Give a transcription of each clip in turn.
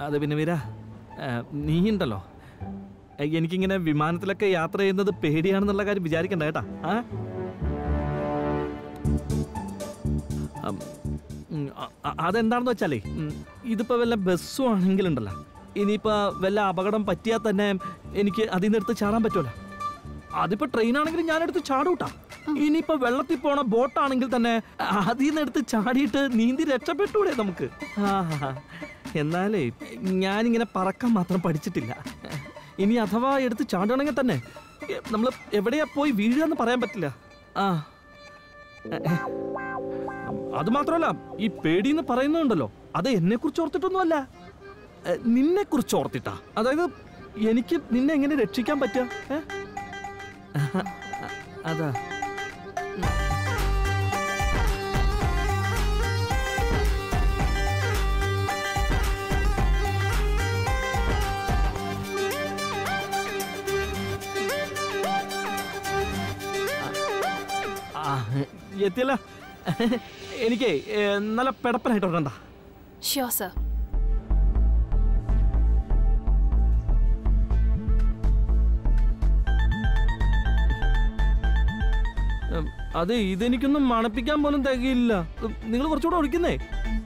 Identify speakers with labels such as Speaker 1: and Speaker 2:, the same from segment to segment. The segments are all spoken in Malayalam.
Speaker 1: അത് പിന്നെ വീര ആ, നീ ഉണ്ടല്ലോ ഏ, എനിക്കിങ്ങനെ വിമാനത്തിലൊക്കെ യാത്ര ചെയ്യുന്നത് പേടിയാണെന്നുള്ള കാര്യം വിചാരിക്കണ്ട കേട്ടാ ആ അം, ഉം, അ- അ- അതെന്താണെന്ന് വെച്ചാലേ ഉം, ഇതിപ്പോ വല്ല ബസ്സും ആണെങ്കിലുണ്ടല്ലോ ഇനിയിപ്പോ വല്ല അപകടം പറ്റിയാൽ തന്നെ എനിക്ക് അതിൽ നിന്ന് എടുത്ത് ചാടാൻ പറ്റുമല്ലോ അതിപ്പോ ട്രെയിൻ ആണെങ്കിലും ഞാൻ എടുത്ത് ചാടൂട്ടാ ഇനിയിപ്പോ വെള്ളത്തിൽ പോണ ബോട്ടാണെങ്കിൽ തന്നെ അതിൽ നിന്ന് എടുത്ത് ചാടിയിട്ട് നീന്തി രക്ഷപ്പെട്ടൂടെ നമുക്ക് ആ, എന്നാലേ ഞാനിങ്ങനെ പറക്കാൻ മാത്രം പഠിച്ചിട്ടില്ല ഇനി അഥവാ എടുത്ത് ചാടണമെങ്കിൽ തന്നെ നമ്മൾ എവിടെയാ പോയി വീഴുക എന്ന് പറയാൻ പറ്റില്ല ആ അത് മാത്രമല്ല ഈ പേടി എന്ന് പറയുന്നുണ്ടല്ലോ അത് എന്നെ കുറിച്ച് ഓർത്തിട്ടൊന്നുമല്ല നിന്നെ കുറിച്ച് ഓർത്തിട്ടാ അതായത് എനിക്ക് നിന്നെ എങ്ങനെ രക്ഷിക്കാൻ പറ്റുക ഏ? അതാ ആ, എത്തിയല്ല എനിക്ക് നല്ല പെടപ്പനായിട്ട് ഉറങ്ങണ്ട
Speaker 2: ഷ്യോ സർ
Speaker 1: ഉം, അത് ഇതെനിക്കൊന്നും മണപ്പിക്കാൻ പോലും തികയില്ല നിങ്ങൾ കുറച്ചുകൂടെ ഒഴിക്കുന്നേ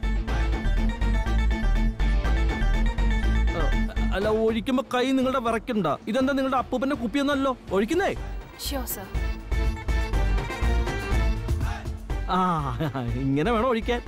Speaker 1: ആ, അല്ല ഒഴിക്കുമ്പോ കൈ നിങ്ങളുടെ വിറയ്ക്കണ്ട ഇതെന്താ നിങ്ങളുടെ അപ്പൂപ്പന്റെ കുപ്പിയൊന്നല്ലോ ഒഴിക്കുന്നേ
Speaker 2: ഷ്യോ സർ
Speaker 1: ആ ഇങ്ങനെ വേണം ഒഴിക്കാൻ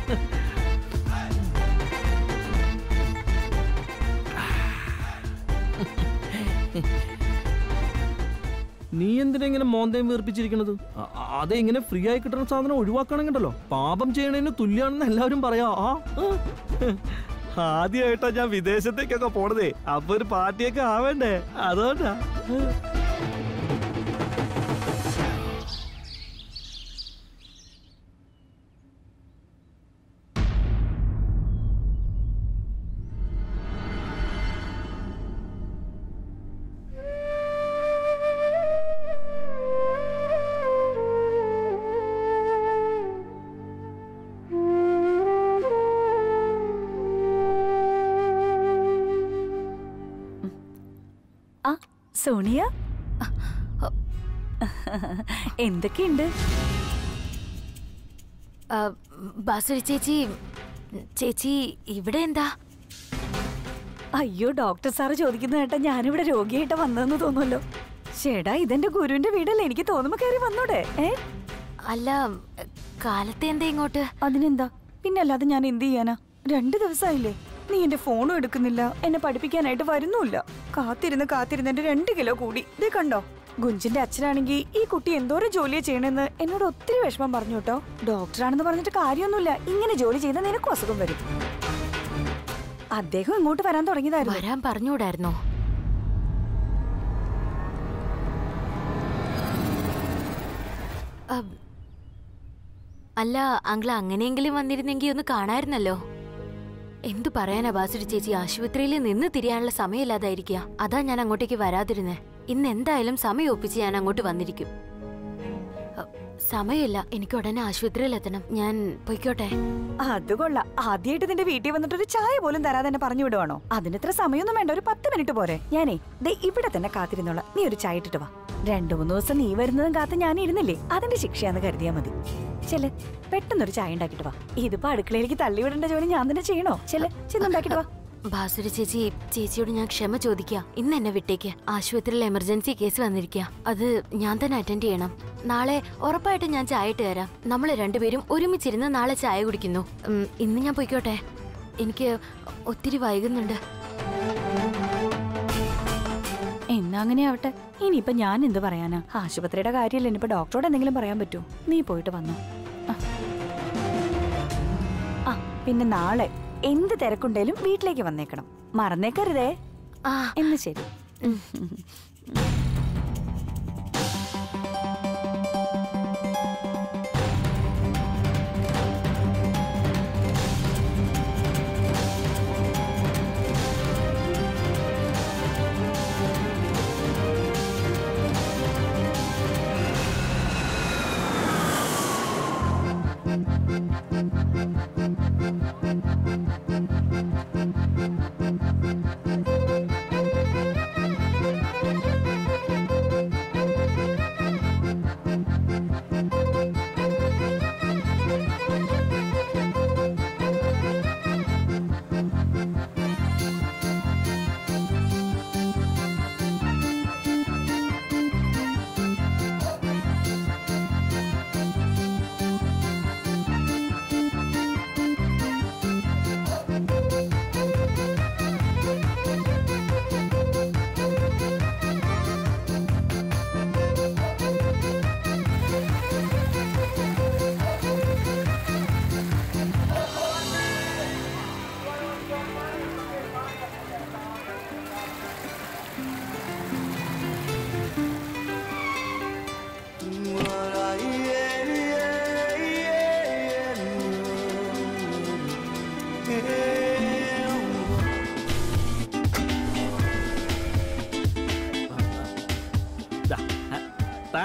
Speaker 1: നീ എന്തിനാ ഇങ്ങനെ മോന്തയും വീർപ്പിച്ചിരിക്കണത് അ- അ- അതെ ഇങ്ങനെ ഫ്രീ ആയി കിട്ടുന്ന സാധനം ഒഴിവാക്കണമെങ്കിണ്ടല്ലോ പാപം ചെയ്യണതിന് തുല്യാണെന്ന് എല്ലാവരും പറയാ ആ ആദ്യമായിട്ടാ ഞാൻ വിദേശത്തേക്കൊക്കെ പോണതേ അപ്പൊ ഒരു പാർട്ടിയൊക്കെ ആവേണ്ടേ അതുകൊണ്ടാ
Speaker 3: ആ സോണിയ എന്തൊക്കെയുണ്ട്
Speaker 2: ബാസുരി ചേച്ചി ചേച്ചി ഇവിടെ എന്താ
Speaker 3: അയ്യോ ഡോക്ടർ സാറ് ചോദിക്കുന്ന കേട്ടാ ഞാനിവിടെ രോഗിയായിട്ട് വന്നതെന്ന് തോന്നുമല്ലോ ചേടാ ഇതെന്റെ ഗുരുവിന്റെ വീടല്ലേ എനിക്ക് തോന്നുമ്പോ കയറി വന്നൂടെ ഏ
Speaker 2: അല്ല കാലത്തെ എന്താ ഇങ്ങോട്ട്
Speaker 3: അതിനെന്താ പിന്നെ അല്ലാതെ ഞാൻ എന്ത് ചെയ്യാനാ രണ്ടു ദിവസമായില്ലേ നീ എന്റെ ഫോണും എടുക്കുന്നില്ല എന്നെ പഠിപ്പിക്കാനായിട്ട് വരുന്നുമില്ല കാത്തിരുന്ന് കാത്തിരുന്ന് എന്റെ രണ്ട് കിലോ കൂടി ഇതേ കണ്ടോ ഗുഞ്ചിന്റെ അച്ഛനാണെങ്കിൽ ഈ കുട്ടി എന്തോരം ജോലിയാ ചെയ്യണെന്ന് എന്നോട് ഒത്തിരി വിഷമം പറഞ്ഞു കേട്ടോ ഡോക്ടറാണെന്ന് പറഞ്ഞിട്ട് കാര്യമൊന്നുമില്ല ഇങ്ങനെ ജോലി ചെയ്താൽ നിനക്കും അസുഖം വരും അദ്ദേഹം ഇങ്ങോട്ട് വരാൻ തുടങ്ങിയതായിരുന്നു
Speaker 2: വരാൻ പറഞ്ഞുകൂടായിരുന്നോ അബ്, അല്ല അങ്കിൾ അങ്ങനെയെങ്കിലും വന്നിരുന്നെങ്കിൽ ഒന്ന് കാണായിരുന്നല്ലോ എന്തു പറയാനാ ബാസുരി ചേച്ചി ആശുപത്രിയിൽ നിന്ന് തിരിയാനുള്ള സമയമില്ലാതായിരിക്കുക അതാ ഞാൻ അങ്ങോട്ടേക്ക് വരാതിരുന്നേ ഇന്ന് എന്തായാലും സമയം ഒപ്പിച്ച് ഞാൻ അങ്ങോട്ട് വന്നിരിക്കും അ, സമയമില്ല എനിക്ക് ഉടനെ ആശുപത്രിയിൽ എത്തണം ഞാൻ പൊയ്ക്കോട്ടെ
Speaker 3: അത് കൊള്ളാം ആദ്യമായിട്ട് നിന്റെ വീട്ടിൽ വന്നിട്ട് ഒരു ചായ പോലും തരാതെ എന്നെ പറഞ്ഞു വിടുവാണോ അതിനിത്ര സമയമൊന്നും വേണ്ട ഒരു പത്ത് മിനിറ്റ് പോരെ ഞാനേ ദേ ഇവിടെ തന്നെ കാത്തിരുന്നോളാം നീ ഒരു ചായ ഇട്ടിട്ട് വാ രണ്ടു മൂന്ന് ദിവസം നീ വരുന്നതും കാത്ത് ഞാൻ ഇരുന്നില്ലേ അതിന്റെ ശിക്ഷയാന്ന് കരുതിയാ മതി ചെല്ല് പെട്ടെന്നൊരു ചായ ഉണ്ടാക്കിട്ട് വാ ഇതിപ്പോ അടുക്കളയിലേക്ക് തള്ളിവിടേണ്ട ജോലി ഞാൻ തന്നെ ചെയ്യണോ ചെല്ല് ചെന്നുണ്ടാക്കിട്ട് വാ
Speaker 2: ബാസുര ചേച്ചി ചേച്ചിയോട് ഞാൻ ക്ഷമ ചോദിക്കുക ഇന്ന് എന്നെ വിട്ടേക്ക് ആശുപത്രിയിൽ എമർജൻസി കേസ് വന്നിരിക്കുക അത് ഞാൻ തന്നെ അറ്റൻഡ് ചെയ്യണം നാളെ ഉറപ്പായിട്ടും ഞാൻ ചായ ഇട്ട് തരാം നമ്മൾ രണ്ടുപേരും ഒരുമിച്ചിരുന്ന് നാളെ ചായ കുടിക്കുന്നു ഉം, ഇന്ന് ഞാൻ പോയിക്കോട്ടെ എനിക്ക് ഒത്തിരി വൈകുന്നുണ്ട്
Speaker 3: എന്നാ അങ്ങനെ ആവട്ടെ ഇനിയിപ്പൊ ഞാൻ എന്ത് പറയാനാ ആശുപത്രിയുടെ കാര്യമല്ല ഇനിയിപ്പോ ഡോക്ടറോട് എന്തെങ്കിലും പറയാൻ പറ്റുമോ നീ പോയിട്ട് വന്നോ ആ. ആ പിന്നെ നാളെ എന്ത് തിരക്കുണ്ടേലും വീട്ടിലേക്ക് വന്നേക്കണം മറന്നേക്കരുതേ
Speaker 2: ആ
Speaker 3: എന്ന് ശരി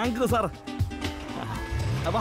Speaker 1: താങ്ക് യു സാർ അപ്പാ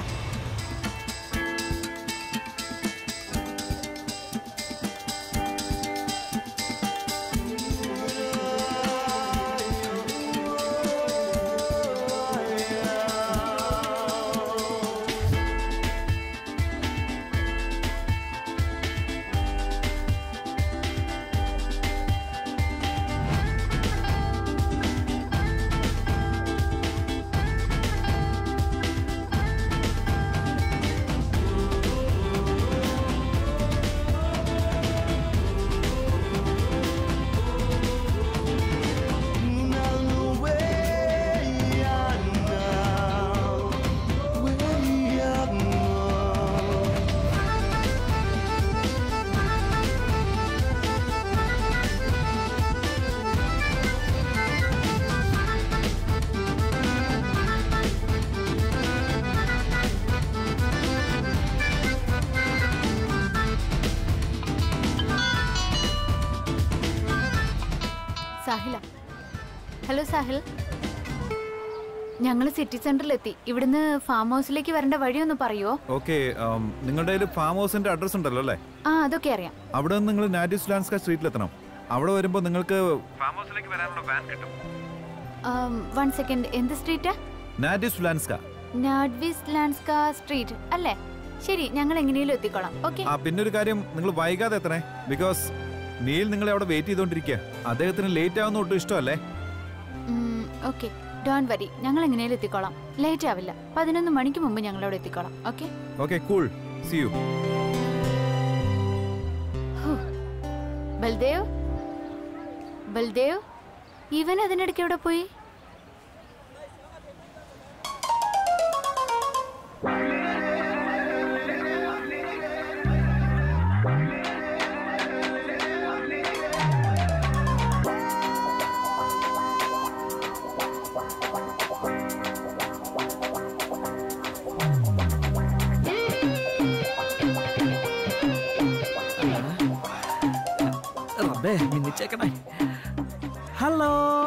Speaker 2: സാഹില ഹലോ സാഹിൽ ഞങ്ങൾ സിറ്റി സെന്ററിലെത്തി ഇവിടുന്ന് ഫാം ഹൗസിലേക്ക് വരേണ്ട വഴിയൊന്ന് പറയുമോ
Speaker 4: ഓക്കെ നിങ്ങളുടെ കയ്യിൽ ഫാം ഹൗസിന്റെ അഡ്രസ് ഉണ്ടല്ലോ അല്ലേ
Speaker 2: ആ അതൊക്കെ അറിയാം
Speaker 4: അവിടെ നിന്ന് നിങ്ങൾ നാറ്റീവ് ലാൻസ്ക സ്ട്രീറ്റിലെത്തണം അവിടെ വരുമ്പോൾ നിങ്ങൾക്ക് ഫാം ഹൗസിലേക്ക് വരാനുള്ള വാൻ കിട്ടും
Speaker 2: വൺ സെക്കൻഡ് എന്ത് സ്ട്രീറ്റാ
Speaker 4: നാറ്റീവ് ലാൻസ്ക
Speaker 2: നാഡ്വിസ് ലാൻസ്ക സ്ട്രീറ്റ് അല്ലേ ശരി ഞങ്ങൾ എങ്ങനെയും എത്തിക്കോളാം ഓക്കെ
Speaker 4: ആ പിന്നെ ഒരു കാര്യം നിങ്ങൾ വൈകാതെ എത്തണേ ബിക്കോസ് നീൽ നിങ്ങളെ അവിടെ വെയിറ്റ് ചെയ്തോണ്ടിരിക്കുക അദ്ദേഹത്തിന് ലേറ്റ് ആവുന്ന ഒട്ടും ഇഷ്ടമല്ലേ
Speaker 2: ഓക്കെ ഡോണ്ട് വരി ഞങ്ങൾ എങ്ങനെയും എത്തിക്കോളാം ലേറ്റ് ആവില്ല പതിനൊന്ന് മണിക്ക് മുമ്പ് ഞങ്ങൾ അവിടെ എത്തിക്കോളാം okay
Speaker 4: okay cool see you
Speaker 2: Baldev Baldev ഇവൻ അതിനിടയ്ക്ക് എവിടെ പോയി
Speaker 1: റബ്ബേ മിന്നിച്ചേക്കണേ hello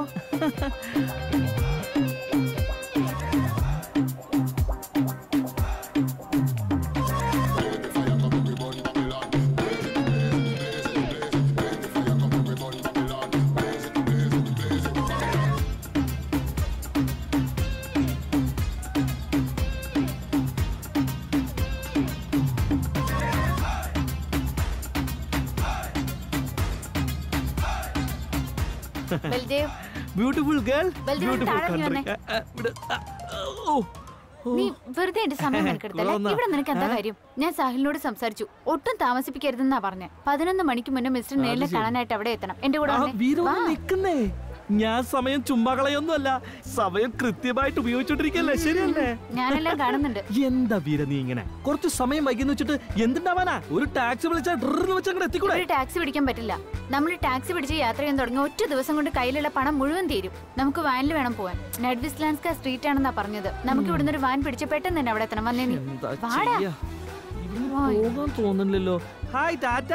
Speaker 2: Baldev
Speaker 1: beautiful girl
Speaker 2: Baldev,
Speaker 1: beautiful
Speaker 2: താഴെ നീ
Speaker 1: കൺട്രി
Speaker 2: വന്നേ.
Speaker 1: ഓ
Speaker 2: നീ വെറുതെ എന്റെ സമയം മെനക്കെടുത്തല്ലേ
Speaker 1: കൊള്ളാം.
Speaker 2: ഇവിടെ നിനക്ക് എന്താ കാര്യം ഞാൻ സാഹിലിനോട് സംസാരിച്ചു ഒട്ടും താമസിപ്പിക്കരുതെന്നാ പറഞ്ഞ പതിനൊന്ന് മണിക്ക് മുന്നേ മിസ്റ്റർ നേരിനെ കാണാനായിട്ട് അവിടെ എത്തണം എന്റെ കൂടെ
Speaker 1: ആ
Speaker 2: വന്നേ.
Speaker 1: വീര
Speaker 2: വാ.
Speaker 1: നിക്കുന്നേ ഞാൻ സമയം ചുമ്മാ കളയൊന്നുമല്ല സമയം കൃത്യമായിട്ട് ഉപയോഗിച്ചോണ്ടിരിക്കല്ലേ ശരിയല്ലേ
Speaker 2: ഞാനെല്ലാം കാണുന്നുണ്ട്
Speaker 1: എന്താ വീര നീ ഇങ്ങനെ കുറച്ച് സമയം വൈകിന്ന് വെച്ചിട്ട് എന്തുണ്ടാവാനാ ഒരു ടാക്സി വിളിച്ചാൽ ഡ്രിന്ന് വെച്ച് അങ്ങോട്ട് എത്തിക്കൂടെ
Speaker 2: ഒരു ടാക്സി പിടിക്കാൻ പറ്റില്ല നമ്മൾ ടാക്സി പിടിച്ച് യാത്ര ചെയ്യാൻ തുടങ്ങി ഒറ്റ ദിവസം കൊണ്ട് കയ്യിലുള്ള പണം മുഴുവൻ തീരും നമുക്ക് വാനിൽ വേണം പോവാൻ നെഡ്വിസ്ലാൻസ്ക സ്ട്രീറ്റ് ആണെന്നാ പറഞ്ഞത് നമുക്ക് ഇവിടുന്ന് ഒരു വാൻ പിടിച്ച് പെട്ടെന്ന് തന്നെ അവിടെ എത്തണം വന്നേ നീ
Speaker 1: എന്താ
Speaker 2: വാടാ.
Speaker 1: ചെയ്യാ ഇവിടുന്ന്
Speaker 2: വായ്.
Speaker 1: പോകാൻ തോന്നുന്നില്ലല്ലോ ഹായ് ടാറ്റ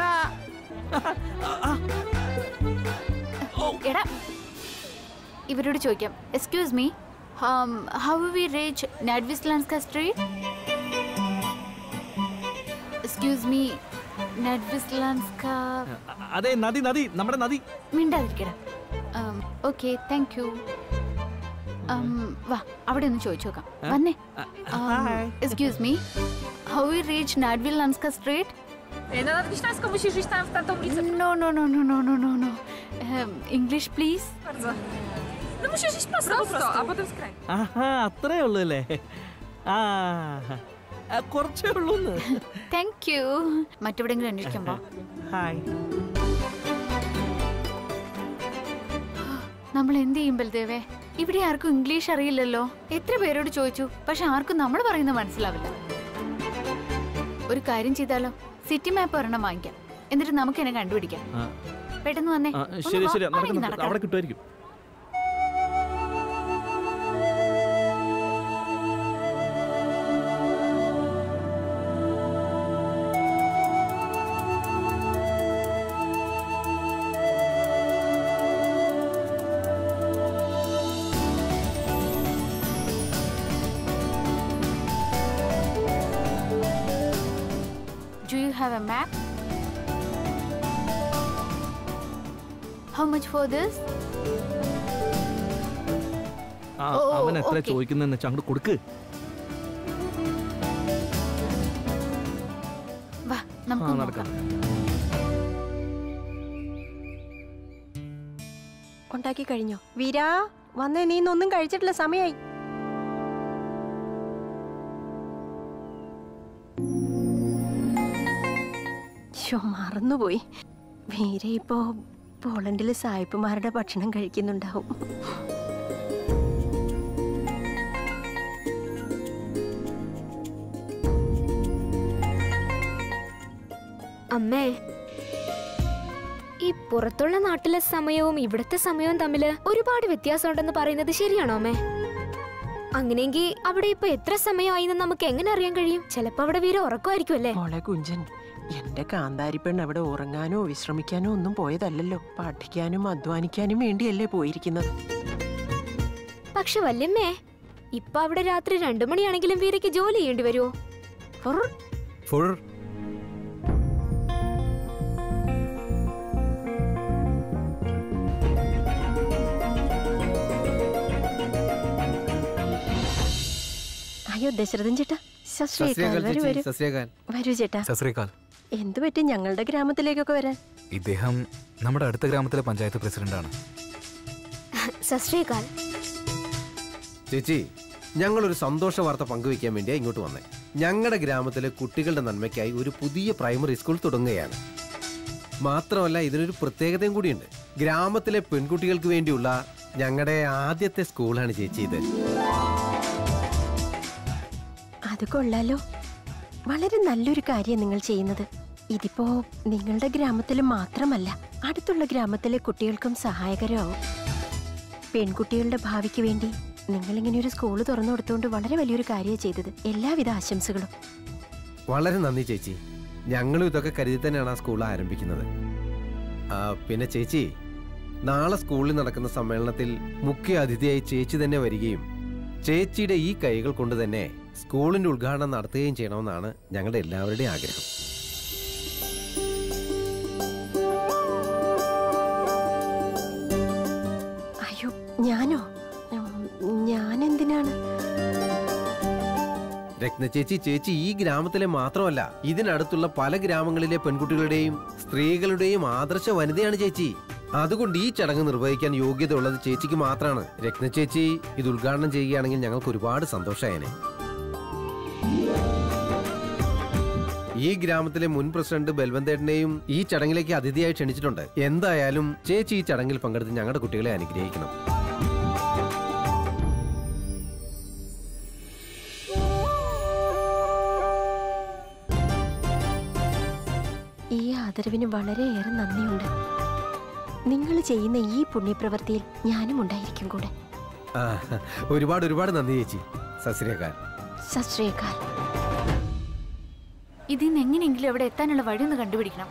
Speaker 2: എടാ ഇവരോട് ചോദിക്കാം excuse me how we reach Nadwislanska street excuse me Nadwislanska
Speaker 1: അതെ നദി നദി നമ്മുടെ നദി
Speaker 2: മിണ്ടാതിരിക്കടാ ഓക്കെ താങ്ക് യു വാ അവിടെ ഒന്ന് ചോദിച്ചു നോക്കാം വന്നേ
Speaker 1: hi
Speaker 2: excuse me how we reach Nadwislanska street
Speaker 5: Ej, no Nadwiślańską musisz iść tam w tamtą ulicę.
Speaker 2: No no no no no no no no English please
Speaker 5: Bardzo. No musisz iść prosto, po prostu. a potem skręć.
Speaker 1: ആഹാ അത്രേ ഉള്ളൂ അല്ലേ ആ ആ, കുറച്ചേ ഉള്ളൂ
Speaker 2: താങ്ക് യു മറ്റെവിടെങ്കിലും അന്വേഷിക്കുമ്പോ
Speaker 1: ഹായ്
Speaker 2: നമ്മൾ എന്ത് ചെയ്യും ബൽദേവേ ഇവിടെ ആർക്കും ഇംഗ്ലീഷ് അറിയില്ലല്ലോ എത്ര പേരോട് ചോദിച്ചു പക്ഷെ ആർക്കും നമ്മൾ പറയുന്നത് മനസ്സിലാവില്ല ഒരു കാര്യം ചെയ്താലോ സിറ്റി മാപ്പ് ഒരെണ്ണം വാങ്ങിക്കാം എന്നിട്ട് നമുക്ക് എന്നെ കണ്ടുപിടിക്കാം
Speaker 1: ആ,
Speaker 2: പെട്ടെന്ന് വന്നേ
Speaker 1: ആ,
Speaker 2: ഒന്ന്
Speaker 1: ശരി
Speaker 2: വാ,
Speaker 1: ശരി
Speaker 2: ആരെങ്കിലും
Speaker 1: നടക്ക്, നടക്ക്.
Speaker 2: നടക്കണം.
Speaker 1: അവിടെ കിട്ടുമായിരിക്കും
Speaker 6: have a map? How much for this?
Speaker 1: ആ
Speaker 6: ഓ, ഓ,
Speaker 1: അവൻ എത്ര
Speaker 6: okay.
Speaker 1: ചോദിക്കുന്നതെന്ന് വെച്ചാൽ അങ്ങോട്ട് കൊടുക്ക്
Speaker 6: വാ
Speaker 1: ആ
Speaker 6: നമുക്ക്
Speaker 1: നടക്കാം
Speaker 6: നോക്കാം
Speaker 7: ഉണ്ടാക്കി കഴിഞ്ഞോ വീരാ വന്നേ നീ ഇന്നൊന്നും കഴിച്ചിട്ടില്ല സമയായി ശോ, മറന്നുപോയി വീര ഇപ്പോ പോളണ്ടില് സായിപ്പുമാരുടെ ഭക്ഷണം കഴിക്കുന്നുണ്ടാവും
Speaker 8: അമ്മേ ഈ പുറത്തുള്ള നാട്ടിലെ സമയവും ഇവിടുത്തെ സമയവും തമ്മിൽ ഒരുപാട് വ്യത്യാസമുണ്ടെന്ന് പറയുന്നത് ശരിയാണോ അമ്മേ അങ്ങനെയെങ്കിൽ അവിടെ ഇപ്പൊ എത്ര സമയമായിന്ന് നമുക്ക് എങ്ങനെ അറിയാൻ കഴിയും ചിലപ്പോ അവിടെ വീര ഉറക്കമായിരിക്കും അല്ലേ
Speaker 9: മോളെ കുഞ്ചൻ എന്റെ കാന്താരി പെണ്ണ് അവിടെ ഉറങ്ങാനോ വിശ്രമിക്കാനോ ഒന്നും പോയതല്ലല്ലോ പഠിക്കാനും അധ്വാനിക്കാനും വേണ്ടിയല്ലേ പോയിരിക്കുന്നത്
Speaker 8: പക്ഷെ വല്യമ്മേ ഇപ്പൊ അവിടെ രാത്രി രണ്ടു മണിയാണെങ്കിലും വീരയ്ക്ക് ജോലി ചെയ്യേണ്ടി വരുമോ
Speaker 4: ഫുൾ
Speaker 7: അയ്യോ ദശരഥൻ ചേട്ടാ സശ്രീകാൽ വരൂ വരൂ
Speaker 10: സസ്രീകാൽ
Speaker 7: വരൂ ചേട്ടാ
Speaker 10: സസ്രീകാൽ
Speaker 7: എന്തു പറ്റി ഞങ്ങളുടെ ഗ്രാമത്തിലേക്കൊക്കെ വരാൻ
Speaker 10: ഇദ്ദേഹം നമ്മുടെ അടുത്ത ഗ്രാമത്തിലെ പഞ്ചായത്ത് പ്രസിഡന്റാണ്
Speaker 8: സശ്രീകാൽ
Speaker 11: ചേച്ചി ഞങ്ങളൊരു സന്തോഷ വാർത്ത പങ്കുവയ്ക്കാൻ വേണ്ടിയാ ഇങ്ങോട്ട് വന്നേ ഞങ്ങളുടെ ഗ്രാമത്തിലെ കുട്ടികളുടെ നന്മയ്ക്കായി ഒരു പുതിയ പ്രൈമറി സ്കൂൾ തുടങ്ങുകയാണ് മാത്രമല്ല ഇതിനൊരു പ്രത്യേകതയും കൂടിയുണ്ട് ഗ്രാമത്തിലെ പെൺകുട്ടികൾക്ക് വേണ്ടിയുള്ള ഞങ്ങളുടെ ആദ്യത്തെ സ്കൂളാണ് ചേച്ചി ഇത്
Speaker 7: അത് കൊള്ളാലോ വളരെ നല്ലൊരു കാര്യം നിങ്ങൾ ചെയ്യുന്നത് ഇതിപ്പോ നിങ്ങളുടെ ഗ്രാമത്തിൽ മാത്രമല്ല അടുത്തുള്ള ഗ്രാമത്തിലെ കുട്ടികൾക്കും സഹായകരമാവും പെൺകുട്ടികളുടെ ഭാവിക്ക് വേണ്ടി നിങ്ങളിങ്ങനെ ഒരു സ്കൂൾ തുറന്നു കൊടുത്തുകൊണ്ട് വളരെ വലിയൊരു കാര്യമാണ് ചെയ്തത് എല്ലാവിധ ആശംസകളും
Speaker 11: വളരെ നന്ദി ചേച്ചി ഞങ്ങളും ഇതൊക്കെ കരുതി തന്നെയാണ് ആ സ്കൂൾ ആരംഭിക്കുന്നത് ആ, പിന്നെ ചേച്ചി നാളെ സ്കൂളിൽ നടക്കുന്ന സമ്മേളനത്തിൽ മുഖ്യ അതിഥിയായി ചേച്ചി തന്നെ വരികയും ചേച്ചിയുടെ ഈ കൈകൾ കൊണ്ട് തന്നെ സ്കൂളിന്റെ ഉദ്ഘാടനം നടത്തുകയും ചെയ്യണമെന്നാണ് ഞങ്ങളുടെ എല്ലാവരുടെയും ആഗ്രഹം
Speaker 7: അയ്യോ ഞാനോ ഉം, ഞാൻ എന്തിനാണ്
Speaker 11: രത്ന ചേച്ചി ചേച്ചി ഈ ഗ്രാമത്തിലെ മാത്രമല്ല ഇതിനടുത്തുള്ള പല ഗ്രാമങ്ങളിലെ പെൺകുട്ടികളുടെയും സ്ത്രീകളുടെയും ആദർശ വനിതയാണ് ചേച്ചി അതുകൊണ്ട് ഈ ചടങ്ങ് നിർവഹിക്കാൻ യോഗ്യത ഉള്ളത് ചേച്ചിക്ക് മാത്രമാണ് രത്ന ചേച്ചി ഇത് ഉദ്ഘാടനം ചെയ്യുകയാണെങ്കിൽ ഞങ്ങൾക്ക് ഒരുപാട് സന്തോഷമായേനെ ഈ ഗ്രാമത്തിലെ മുൻ പ്രസിഡന്റ് ബൽവന്തേട്ടനെയും ഈ ചടങ്ങിലേക്ക് അതിഥിയായി ക്ഷണിച്ചിട്ടുണ്ട് എന്തായാലും ചേച്ചി ഈ ചടങ്ങിൽ പങ്കെടുത്ത് ഞങ്ങളുടെ കുട്ടികളെ അനുഗ്രഹിക്കണം
Speaker 7: ഈ ആദരവിന് വളരെയേറെ നന്ദിയുണ്ട് നിങ്ങൾ ചെയ്യുന്ന ഈ പുണ്യപ്രവൃത്തിയിൽ ഞാനും ഉണ്ടായിരിക്കും കൂടെ
Speaker 11: ആ, ഒരുപാട് ഒരുപാട് നന്ദി ചേച്ചി സസ്രിയക്കാൽ
Speaker 7: സശ്രീകാൽ
Speaker 6: ഇതിന്ന് എങ്ങനെയെങ്കിലും അവിടെ എത്താനുള്ള വഴി ഒന്ന് കണ്ടുപിടിക്കണം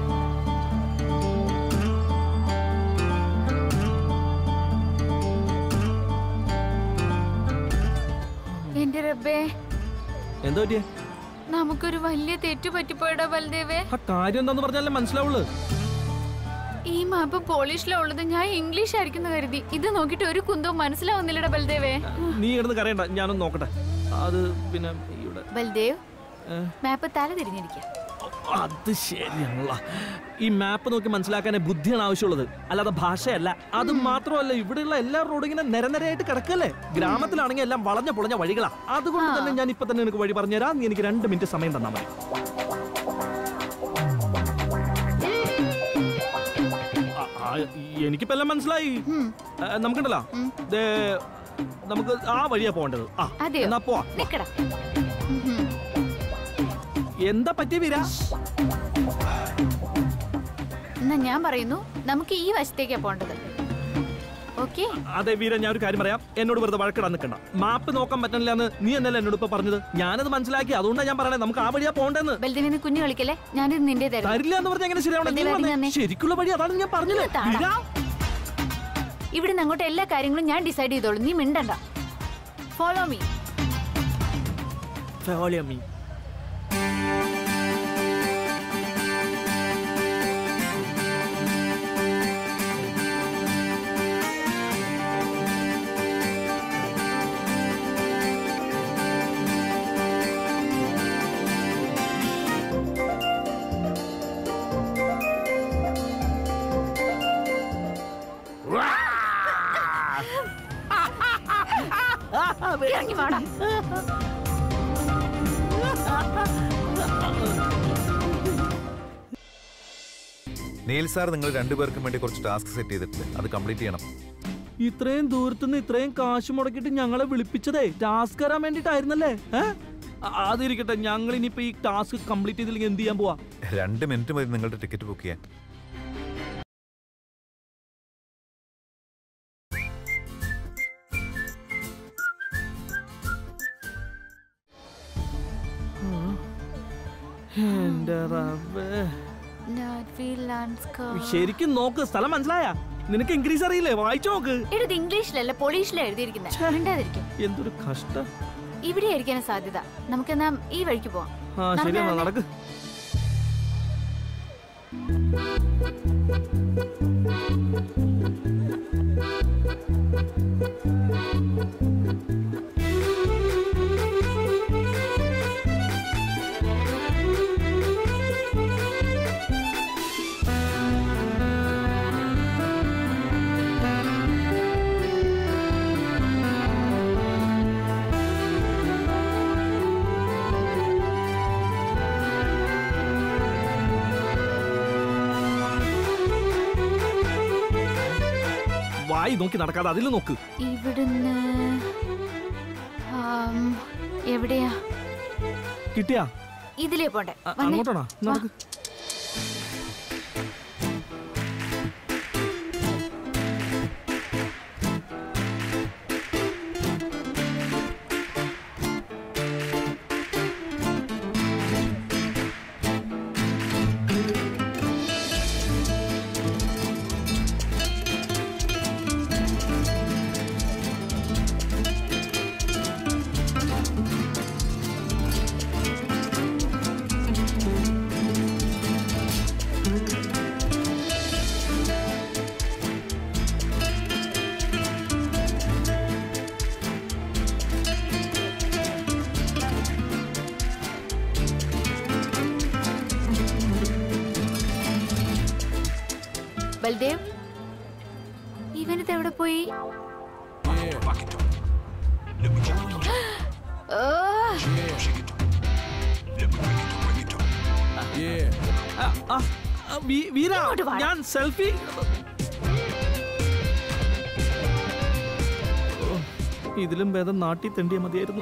Speaker 6: എന്റെ റബ്ബേ
Speaker 1: എന്താ പറ്റിയേ
Speaker 6: നമുക്കൊരു വലിയ തെറ്റു പറ്റിപ്പോയടാ ബൽദേവേ
Speaker 1: ആ കാര്യം എന്താന്ന് പറഞ്ഞാലേ മനസ്സിലാവുള്ളൂ
Speaker 6: ഈ മാപ്പ് പോളിഷിലാ ഉള്ളത് ഞാൻ ഇംഗ്ലീഷ് ആയിരിക്കുന്ന കരുതി ഇത് നോക്കിയിട്ട് ഒരു കുന്തവും മനസ്സിലാവുന്നില്ലടാ ബൽദേവേ
Speaker 1: നീ കിടന്ന് കരയണ്ട ഞാനൊന്ന് നോക്കട്ടെ അത് പിന്നെ ഇവിടെ
Speaker 6: ബൽദേവ്
Speaker 1: ഏ?
Speaker 6: മാപ്പ് തല തിരിഞ്ഞിരിക്കുക
Speaker 1: അത് ശരിയാണല്ല ഈ മാപ്പ് നോക്കി മനസ്സിലാക്കാനേ ബുദ്ധിയാണ് ആവശ്യമുള്ളത് അല്ലാതെ ഭാഷയല്ല അത് മാത്രമല്ല ഇവിടെയുള്ള എല്ലാ റോഡും ഇങ്ങനെ നിരനിരയായിട്ട് കിടക്കല്ലേ ഗ്രാമത്തിലാണെങ്കിൽ എല്ലാം വളഞ്ഞ പൊളഞ്ഞ വഴികളാ അതുകൊണ്ട് തന്നെ ഞാൻ ഇപ്പൊ തന്നെ നിനക്ക് വഴി പറഞ്ഞുതരാം നീ എനിക്ക് രണ്ട് മിനിറ്റ് സമയം തന്നാ മതി ആ, ആ, എനിക്കിപ്പോ എല്ലാം മനസ്സിലായി ആ, നമുക്കുണ്ടല്ലോ ദേ, നമുക്ക് ആ വഴിയാ പോകേണ്ടത് ആ
Speaker 6: അതെയോ?
Speaker 1: എന്നാ പോവാ
Speaker 6: നിക്കടാ
Speaker 1: എന്താ പറ്റിയ വീര
Speaker 6: എന്നാ ഞാൻ പറയുന്നു നമുക്ക് ഈ വശത്തേക്കാ പോണ്ടത് ഓക്കെ
Speaker 1: അതെ വീര ഞാൻ ഒരു കാര്യം പറയാം എന്നോട് വെറുതെ വഴക്കിടാൻ നിൽക്കണ്ട മാപ്പ് നോക്കാൻ പറ്റണില്ല എന്ന് നീ എന്നല്ല എന്നോട് ഇപ്പൊ പറഞ്ഞത് ഞാനത് മനസ്സിലാക്കി അതുകൊണ്ടാണ് ഞാൻ പറയണേ നമുക്ക് ആ വഴിയാ പോണ്ടെന്ന്
Speaker 6: ബൽദേവിന് കുഞ്ഞു കളിക്കല്ലേ ഞാനിത് നിന്റെ തരാം
Speaker 1: തരില്ല എന്ന് പറഞ്ഞാൽ എങ്ങനെ ശരിയാവണം നീ
Speaker 6: ബൽദേവ്
Speaker 1: വന്നേ.
Speaker 6: അടിഞ്ഞ്
Speaker 1: ശരിക്കുള്ള വഴി അതാണ് ഞാൻ പറഞ്ഞത്
Speaker 6: ഇങ്ങ് താടാ.
Speaker 1: വീര,
Speaker 6: ഇവിടെ നിന്ന് അങ്ങോട്ട് എല്ലാ കാര്യങ്ങളും ഞാൻ ഡിസൈഡ് ചെയ്തോളൂ നീ മിണ്ടണ്ട ഫോളോ മീ
Speaker 1: follow me.
Speaker 2: ഇറങ്ങി വാടാ
Speaker 4: നീൽ സാർ നിങ്ങൾ രണ്ടുപേർക്കും വേണ്ടി കുറച്ച് ടാസ്ക് സെറ്റ് ചെയ്തിട്ടുണ്ട് അത് കംപ്ലീറ്റ് ചെയ്യണം
Speaker 1: ഇത്രയും ദൂരത്തുനിന്ന് ഇത്രയും കാശ് മുടക്കിയിട്ട് ഞങ്ങളെ വിളിപ്പിച്ചതേ ടാസ്ക് തരാൻ വേണ്ടിട്ടായിരുന്നല്ലേ അതിരിക്കട്ടെ ഞങ്ങൾ ഇനിയിപ്പോ ഈ ടാസ്ക് കംപ്ലീറ്റ് ചെയ്തില്ലെങ്കിൽ എന്ത് ചെയ്യാൻ പോവാ
Speaker 4: രണ്ട് മിനിറ്റ് മതി നിങ്ങളുടെ ടിക്കറ്റ് ബുക്ക് ചെയ്യാൻ
Speaker 1: എന്റെ റബ്ബേ.
Speaker 6: നാറ്റ്വീൽ ലാൻഡ്സ്കേപ്പ്
Speaker 1: ശരിക്കും നോക്ക് സ്ഥലം മനസ്സിലായ നിനക്ക് ഇംഗ്ലീഷ് അറിയില്ലേ വായിച്ചു നോക്ക്
Speaker 6: എഴുത് ഇംഗ്ലീഷിലല്ല പോളീഷിലാണ് എഴുതിയിരിക്കുന്നത് മിണ്ടാതിരിക്കും
Speaker 1: എന്തൊരു കഷ്ടം
Speaker 6: ഇവിടെ ആയിരിക്കാനാ സാധ്യത നമുക്കെന്നാ ഈ വഴിക്ക് പോവാം
Speaker 1: ആ ശരി എന്നാ
Speaker 6: നടന്നേ.
Speaker 1: നടക്ക് വായി നോക്കി നടക്കാതെ അതിൽ നോക്ക്
Speaker 6: ഇവിടുന്ന് ആം, എവിടെയാ
Speaker 1: കിട്ടിയാ
Speaker 6: ഇതിലേ പോണ്ടേ
Speaker 1: അ-
Speaker 6: വന്നേ.
Speaker 1: അങ്ങോട്ടാണോ
Speaker 6: വാ.
Speaker 1: നടക്ക്
Speaker 6: ബൽദേവ് ഇവനിത് എവിടെ പോയി ഓ,
Speaker 1: ആ, ആ, ആ, വീ- വീര
Speaker 6: ഇങ്ങോട്ട് വാടാ.
Speaker 1: ഞാൻ സെൽഫി ഓ, ഇതിലും ഭേദം നാട്ടി തെണ്ടിയ മതിയായിരുന്നു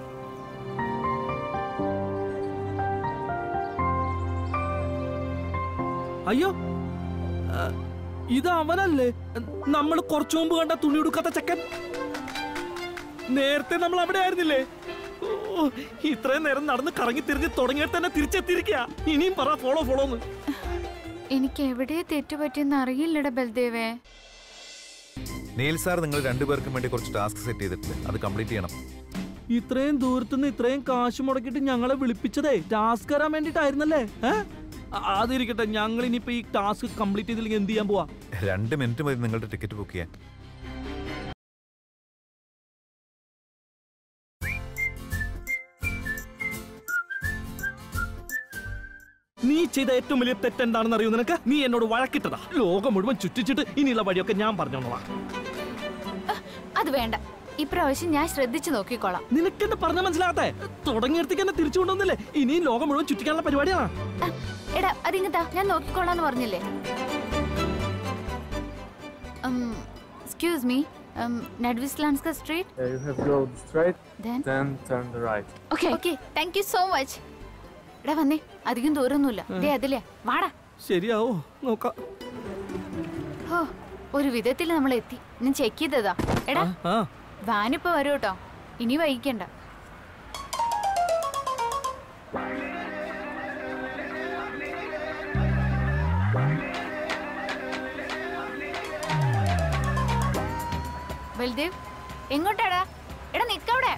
Speaker 1: അയ്യോ ആ, ഇത് അവനല്ലേ നമ്മൾ കുറച്ചു മുമ്പ് കണ്ട തുണി ഉടുക്കാത്ത ചെക്കൻ നേരത്തെ നമ്മൾ അവിടെ ആയിരുന്നില്ലേ ഓ, ഇത്രയും നേരം നടന്ന് കറങ്ങി തിരിഞ്ഞ് തുടങ്ങിയിട്ട് തന്നെ തിരിച്ചെത്തിയിരിക്കുക ഇനിയും പറ ഫോളോ ഫോളോ എന്ന്
Speaker 6: എനിക്ക് എവിടെ തെറ്റുപറ്റിയെന്ന് അറിയില്ലട ബൽദേവേ
Speaker 4: നീൽ സാർ നിങ്ങൾ രണ്ടുപേർക്കും വേണ്ടി കുറച്ച് ടാസ്ക് സെറ്റ് ചെയ്തിട്ടുണ്ട് അത് കംപ്ലീറ്റ് ചെയ്യണം
Speaker 1: ഇത്രയും ദൂരത്തുനിന്ന് ഇത്രയും കാശ് മുടക്കിയിട്ട് ഞങ്ങളെ വിളിപ്പിച്ചതേ ടാസ്ക് തരാൻ വേണ്ടിട്ടായിരുന്നല്ലേ ഏഹ് അതിരിക്കട്ടെ ഞങ്ങൾ ഇനിയിപ്പോ ഈ ടാസ്ക് കംപ്ലീറ്റ് ചെയ്തില്ലെങ്കിൽ എന്ത് ചെയ്യാൻ പോവാ
Speaker 4: രണ്ട് മിനിറ്റ് മതി നിങ്ങളുടെ ടിക്കറ്റ് ബുക്ക് ചെയ്യാൻ
Speaker 1: നീ ചെയ്ത ഏറ്റവും വലിയ തെറ്റെന്താണെന്ന് അറിയൂ നിനക്ക് നീ എന്നോട് വഴക്കിട്ടതാ ലോകം മുഴുവൻ ചുറ്റിച്ചിട്ട് ഇനിയുള്ള വഴിയൊക്കെ ഞാൻ പറഞ്ഞോളാം
Speaker 6: അത് വേണ്ട ഇപ്രാവശ്യം ഞാൻ ശ്രദ്ധിച്ചു നോക്കിക്കോളാം
Speaker 1: നിനക്ക് എന്നെ പറഞ്ഞ മനസ്സിലാകത്തെ തുടങ്ങിയിടത്തേക്ക് എന്നെ തിരിച്ചു കൊണ്ടുവന്നില്ലേ ഇനിയും ലോകം മുഴുവൻ ചുറ്റിക്കാനുള്ള പരിപാടിയാണ്
Speaker 6: ആ, എടാ അതിങ്ങത്താ ഞാൻ നോക്കിക്കോളാന്ന് പറഞ്ഞില്ലേ excuse me Nadwislanska street
Speaker 12: Yeah, you have to go straight,
Speaker 6: Then?
Speaker 12: then turn the right.
Speaker 6: Okay okay thank you so much എടാ വന്നേ അധികം ദൂരമൊന്നുമില്ല ദേ അതിലേ വാടാ
Speaker 1: ശരിയാവോ നോക്കാം
Speaker 6: ഹോ ഒരു വിധത്തിൽ നമ്മൾ എത്തി ഞാൻ ചെക്ക് ചെയ്തതാ എടാ
Speaker 1: ആ
Speaker 6: വാനിപ്പോ വരും കേട്ടോ ഇനി വൈകിക്കണ്ട ബൽദേവ് എങ്ങോട്ടാടാ എടാ നിക്കവിടെ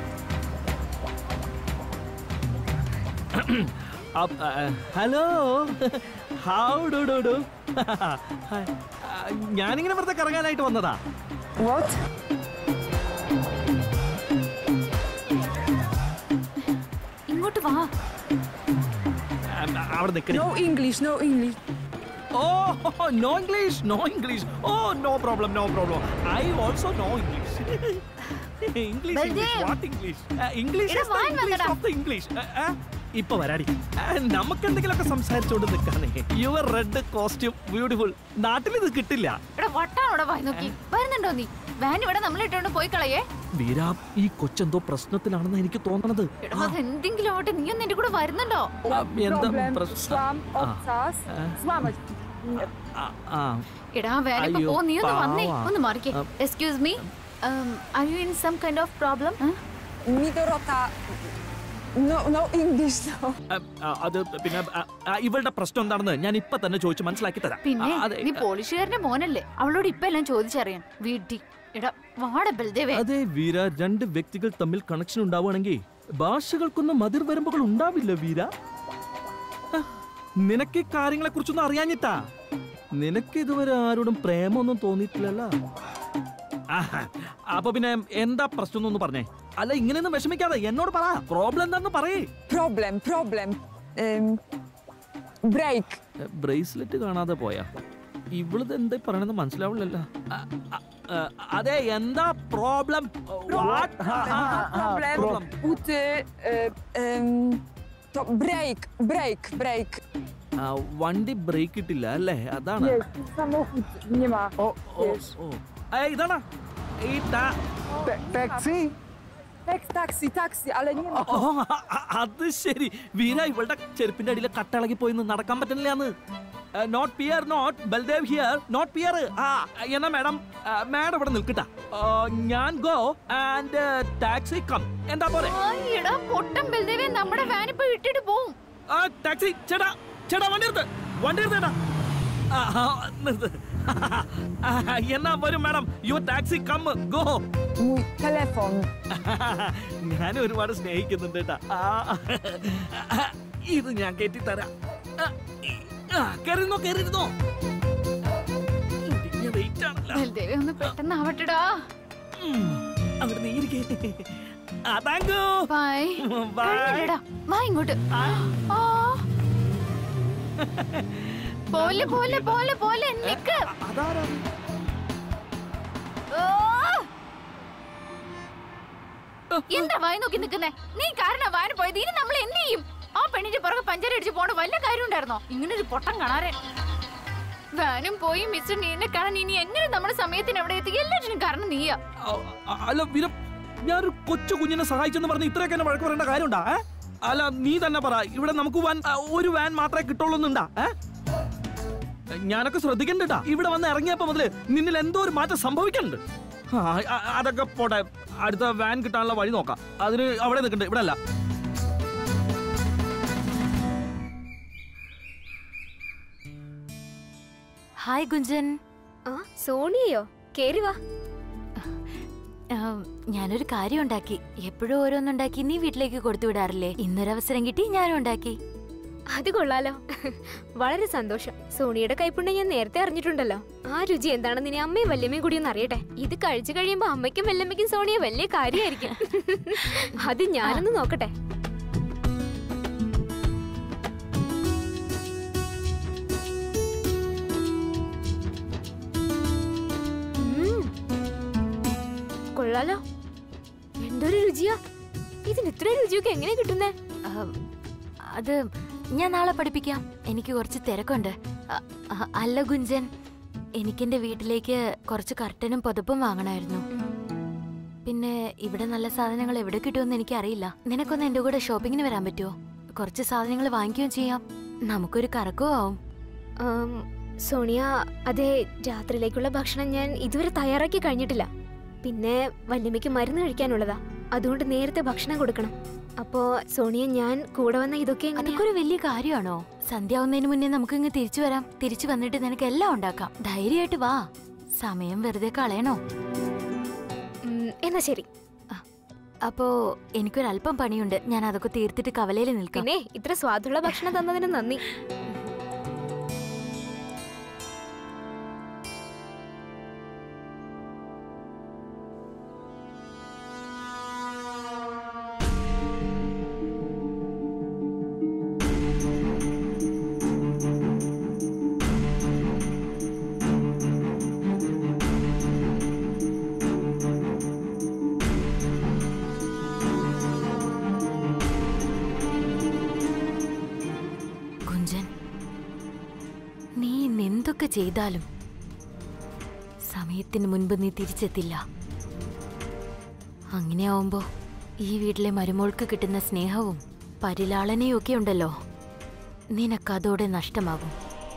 Speaker 1: hello how do do do ഞാനിങ്ങനെ വെറുതെ കറങ്ങാനായിട്ട് വന്നതാ
Speaker 6: ഇങ്ങോട്ട് വാ
Speaker 1: അവിടെ നിൽക്കണേ
Speaker 5: No English, no English.
Speaker 1: Oh, no English, no English. Oh, no problem, no problem. I also know English. English, English,
Speaker 2: Baldev.
Speaker 1: what English? Uh, English
Speaker 2: എടാ,
Speaker 1: is the
Speaker 2: വാൻ
Speaker 1: English
Speaker 2: വന്നെടാ.
Speaker 1: of the English. Uh, uh, ഇപ്പൊ വരാടി Uh, നമുക്ക് എന്തെങ്കിലുമൊക്കെ സംസാരിച്ചോണ്ട് നിൽക്കാനേ യുവർ റെഡ് കോസ്റ്റ്യൂം ബ്യൂട്ടിഫുൾ നാട്ടിൽ ഇത് കിട്ടില്ല
Speaker 6: എടാ വട്ടാ അവിടെ വായി നോക്കി വരുന്നുണ്ടോ നീ വാൻ ഇവിടെ നമ്മളെ ഇട്ടോണ്ട് പോയി കളയേ
Speaker 1: വീര ഈ കൊച്ചെന്തോ പ്രശ്നത്തിലാണെന്ന് എനിക്ക് തോന്നണത്
Speaker 6: എടാ അത് എന്തെങ്കിലും ആവട്ടെ നീ ഒന്ന് എന്റെ കൂടെ വരുന്നുണ്ടോ
Speaker 1: ആ, എന്താ
Speaker 5: Problem,
Speaker 1: പ്രശ്നം
Speaker 5: swam,
Speaker 1: ആ,
Speaker 5: obcas,
Speaker 1: ആ.
Speaker 5: zwammer.
Speaker 1: ആ, ആ.
Speaker 6: എടാ വാൻ ഇപ്പൊ
Speaker 1: അയ്യോ,
Speaker 6: പോ നീ ഒന്ന് വന്നേ
Speaker 1: പാവാ.
Speaker 6: ഒന്ന് മാറിക്കേ
Speaker 1: ആ.
Speaker 6: Excuse me are you in some kind of problem
Speaker 5: Mi Dorota, no, no English, no.
Speaker 1: ആ, ആ, അത് പിന്നെ ആ, ആ, ഇവളുടെ പ്രശ്നം എന്താണെന്ന് ഞാൻ ഇപ്പൊ തന്നെ ചോദിച്ചു മനസ്സിലാക്കി തരാം
Speaker 6: പിന്നെ
Speaker 1: ആ, അതെ
Speaker 6: നീ പോളിഷുകാരന്റെ മോനല്ലേ അവളോട് ഇപ്പൊ എല്ലാം ചോദിച്ചറിയാൻ വീട്ടി എടാ വാട ബൽദേവേ
Speaker 1: അതെ വീര രണ്ട് വ്യക്തികൾ തമ്മിൽ കണക്ഷൻ ഉണ്ടാവുകയാണെങ്കിൽ ഭാഷകൾക്കൊന്നും മതിർ വരുമ്പുകൾ ഉണ്ടാവില്ല വീര ആ, നിനക്ക് ഈ കാര്യങ്ങളെ കുറിച്ചൊന്നും അറിയാഞ്ഞിട്ടാ നിനക്ക് ഇതുവരെ ആരോടും പ്രേമൊന്നും തോന്നിയിട്ടില്ലല്ലോ ആഹാ, അപ്പൊ പിന്നെ എന്താ പ്രശ്നം എന്നൊന്ന് പറഞ്ഞേ അല്ല ഇങ്ങനെയൊന്നും വിഷമിക്കാതെ എന്നോട് പറ പ്രോബ്ലം എന്താന്ന് പറയേ
Speaker 5: Problem, problem. Um, break.
Speaker 1: Bracelet കാണാതെ പോയാ ഇവളിത് എന്താ പറയണെന്ന് മനസ്സിലാവില്ലല്ലോ ആ, ആ, ആ, അതെ എന്താ problem
Speaker 5: Problem. Ute, uh, um, to break, break, break.
Speaker 1: വണ്ടി ബ്രേക്ക് ഇട്ടില്ല അല്ലേ അതാണ്
Speaker 5: Jest, samochód nie ma.
Speaker 1: ഓ ഓ ഓ ഏ, ഇതാണാ ഈ ടാ-
Speaker 5: Taxi? taxi, taxi, ale nie ma.
Speaker 1: ഓ, അ- അ- അത് ശരി വീര ഇവളുടെ ചെരുപ്പിന്റെ അടിയിൽ കട്ടിളകി പോയി നിന്ന് നടക്കാൻ പറ്റുന്നില്ലാന്ന് not pier not Baldev here not pier ആ എന്നാ മാഡം മാഡം ഇവിടെ നിൽക്കട്ടാ ഞാൻ ഗോ ആൻഡ് ടാക്സി കം എന്താ പോലെ
Speaker 6: ആ, എടാ പൊട്ടൻ ബൽദേവേ നമ്മുടെ വാൻ ഇപ്പൊ ഇട്ടിട്ട് പോവും
Speaker 1: ടാക്സി ചേട്ടാ ചേട്ടാ വണ്ടി എടുത്ത് വണ്ടി എടുത്തേട്ടാ ആ, ആ, നിർത്ത്. ആ, എന്നാ വരും madam you taxi come go
Speaker 5: Mój telefon.
Speaker 1: ഞാൻ ഒരുപാട് സ്നേഹിക്കുന്നുണ്ട് കേട്ടാ ആ, ഇത് ഞാൻ കയറ്റി തരാം ആ, ഈ, ആ, കയറിയിരുന്നോ കയറിയിരുന്നോ ഇടിഞ്ഞ വെയിറ്റ് ആണല്ലോ
Speaker 6: ബൽദേവേ ഒന്ന് പെട്ടെന്ന് ആവട്ടെടാ
Speaker 1: ഉം, അങ്ങോട്ട് നീരിക്കേ ആ താങ്ക് യു
Speaker 6: ബൈ
Speaker 1: ബൈ
Speaker 6: കഴിഞ്ഞില്ലടാ വാ ഇങ്ങോട്ട് ആ. പോലെ പോലെ പോലെ പോലെ നിക്ക്
Speaker 1: അതാരാ
Speaker 6: ഓ. എന്താ വായി നോക്കി നിക്കുന്നേ നീ കാരണം വാൻ പോയത് ഇനി നമ്മൾ എന്ത് ചെയ്യും ആ പെണ്ണിന്റെ പുറകെ പഞ്ചര അടിച്ച് പോണ വല്ല കാര്യം ഉണ്ടായിരുന്നോ ഇങ്ങനെ ഒരു പൊട്ടം കാണാറെ വാനും പോയി മിസ്റ്റർ നീനെ കാണാൻ ഇനി എങ്ങനെ നമ്മുടെ സമയത്തിന് എവിടെ എത്തി എല്ലാറ്റിനും കാരണം നീയാ
Speaker 1: ആ, ആ, അല്ല വീര ഞാനൊരു കൊച്ചു കുഞ്ഞിനെ സഹായിച്ചെന്ന് പറഞ്ഞ് ഇത്രയൊക്കെ എന്നെ വഴക്ക് പറയേണ്ട കാര്യമുണ്ടാ ഏ? അല്ല നീ തന്നെ പറ ഇവിടെ നമുക്ക് വാൻ ആ, ഒരു വാൻ മാത്രമേ കിട്ടുള്ളൂന്നുണ്ടാ ഏ? ഞാനൊക്കെ ശ്രദ്ധിക്കണ്ടാ ഇവിടെ വന്ന് ഇറങ്ങിയപ്പോ മുതല് നിന്നിൽ എന്തോ ഒരു മാറ്റം സംഭവിക്കുന്നുണ്ട് ആ, ആ, അതൊക്കെ പോട്ടെ അടുത്ത വാൻ കിട്ടാനുള്ള വഴി നോക്കാം അതിന് അവിടെ നിൽക്കണ്ട ഇവിടെ അല്ല
Speaker 2: ഹായ് ഗുഞ്ചൻ
Speaker 8: ആ സോണിയയോ കേറി വാ
Speaker 2: ആം, ഞാനൊരു കാര്യം ഉണ്ടാക്കി എപ്പോഴും ഓരോന്നുണ്ടാക്കി നീ വീട്ടിലേക്ക് കൊടുത്തു വിടാറില്ലേ ഇന്നൊരവസരം കിട്ടി ഞാനും ഉണ്ടാക്കി
Speaker 8: അത് കൊള്ളാലോ വളരെ സന്തോഷം സോണിയുടെ കൈപ്പുണ്യം ഞാൻ നേരത്തെ അറിഞ്ഞിട്ടുണ്ടല്ലോ ആ രുചി എന്താണെന്ന് ഇനി അമ്മയും വല്യമ്മയും കൂടി ഒന്ന് അറിയട്ടെ ഇത് കഴിച്ചു കഴിയുമ്പോ അമ്മയ്ക്കും വല്യമ്മയ്ക്കും സോണിയ വലിയ കാര്യമായിരിക്കും അത് ഞാനൊന്ന് നോക്കട്ടെ ഉം. കൊള്ളാലോ എന്തൊരു രുചിയാ ഇതിന് ഇത്ര രുചിയൊക്കെ എങ്ങനെ കിട്ടുന്നേ
Speaker 2: ആം, അത് ഞാൻ നാളെ പഠിപ്പിക്കാം എനിക്ക് കുറച്ച് തിരക്കുണ്ട് അ- അ- അല്ല ഗുഞ്ചൻ എനിക്കെന്റെ വീട്ടിലേക്ക് കുറച്ച് കർട്ടനും പുതപ്പും വാങ്ങണമായിരുന്നു പിന്നെ ഇവിടെ നല്ല സാധനങ്ങൾ എവിടെ കിട്ടുമെന്ന് എനിക്കറിയില്ല നിനക്കൊന്ന് എന്റെ കൂടെ ഷോപ്പിങ്ങിന് വരാൻ പറ്റുമോ കുറച്ച് സാധനങ്ങൾ വാങ്ങിക്കുകയും ചെയ്യാം നമുക്കൊരു കറക്കവും ആവും
Speaker 8: ആം, സോണിയ അതെ രാത്രിയിലേക്കുള്ള ഭക്ഷണം ഞാൻ ഇതുവരെ തയ്യാറാക്കി കഴിഞ്ഞിട്ടില്ല പിന്നെ വല്യമ്മയ്ക്ക് മരുന്ന് കഴിക്കാനുള്ളതാ അതുകൊണ്ട് നേരത്തെ ഭക്ഷണം കൊടുക്കണം അപ്പോ സോണിയ ഞാൻ കൂടെ വന്ന ഇതൊക്കെ എങ്ങനെയാ?
Speaker 2: അതൊക്കെ ഒരു വലിയ കാര്യമാണോ സന്ധ്യാവുന്നതിന് മുന്നേ നമുക്ക് ഇങ്ങ് തിരിച്ചു വരാം തിരിച്ചു വന്നിട്ട് നിനക്ക് എല്ലാം ഉണ്ടാക്കാം ധൈര്യമായിട്ട് വാ സമയം വെറുതെ കളയണോ
Speaker 8: ഉം, എന്നാ ശരി
Speaker 2: അപ്പോ എനിക്കൊരല്പം പണിയുണ്ട് ഞാൻ അതൊക്കെ തീർത്തിട്ട് കവലയിൽ നിൽക്കാം
Speaker 8: പിന്നെ ഇത്ര സ്വാദുള്ള ഭക്ഷണം തന്നതിന് നന്ദി
Speaker 2: ചെയ്താലും സമയത്തിന് മുൻപ് നീ തിരിച്ചെത്തില്ല അങ്ങനെയാവുമ്പോ ഈ വീട്ടിലെ മരുമോൾക്ക് കിട്ടുന്ന സ്നേഹവും പരിലാളനയും ഒക്കെ ഉണ്ടല്ലോ നിനക്കതോടെ നഷ്ടമാകും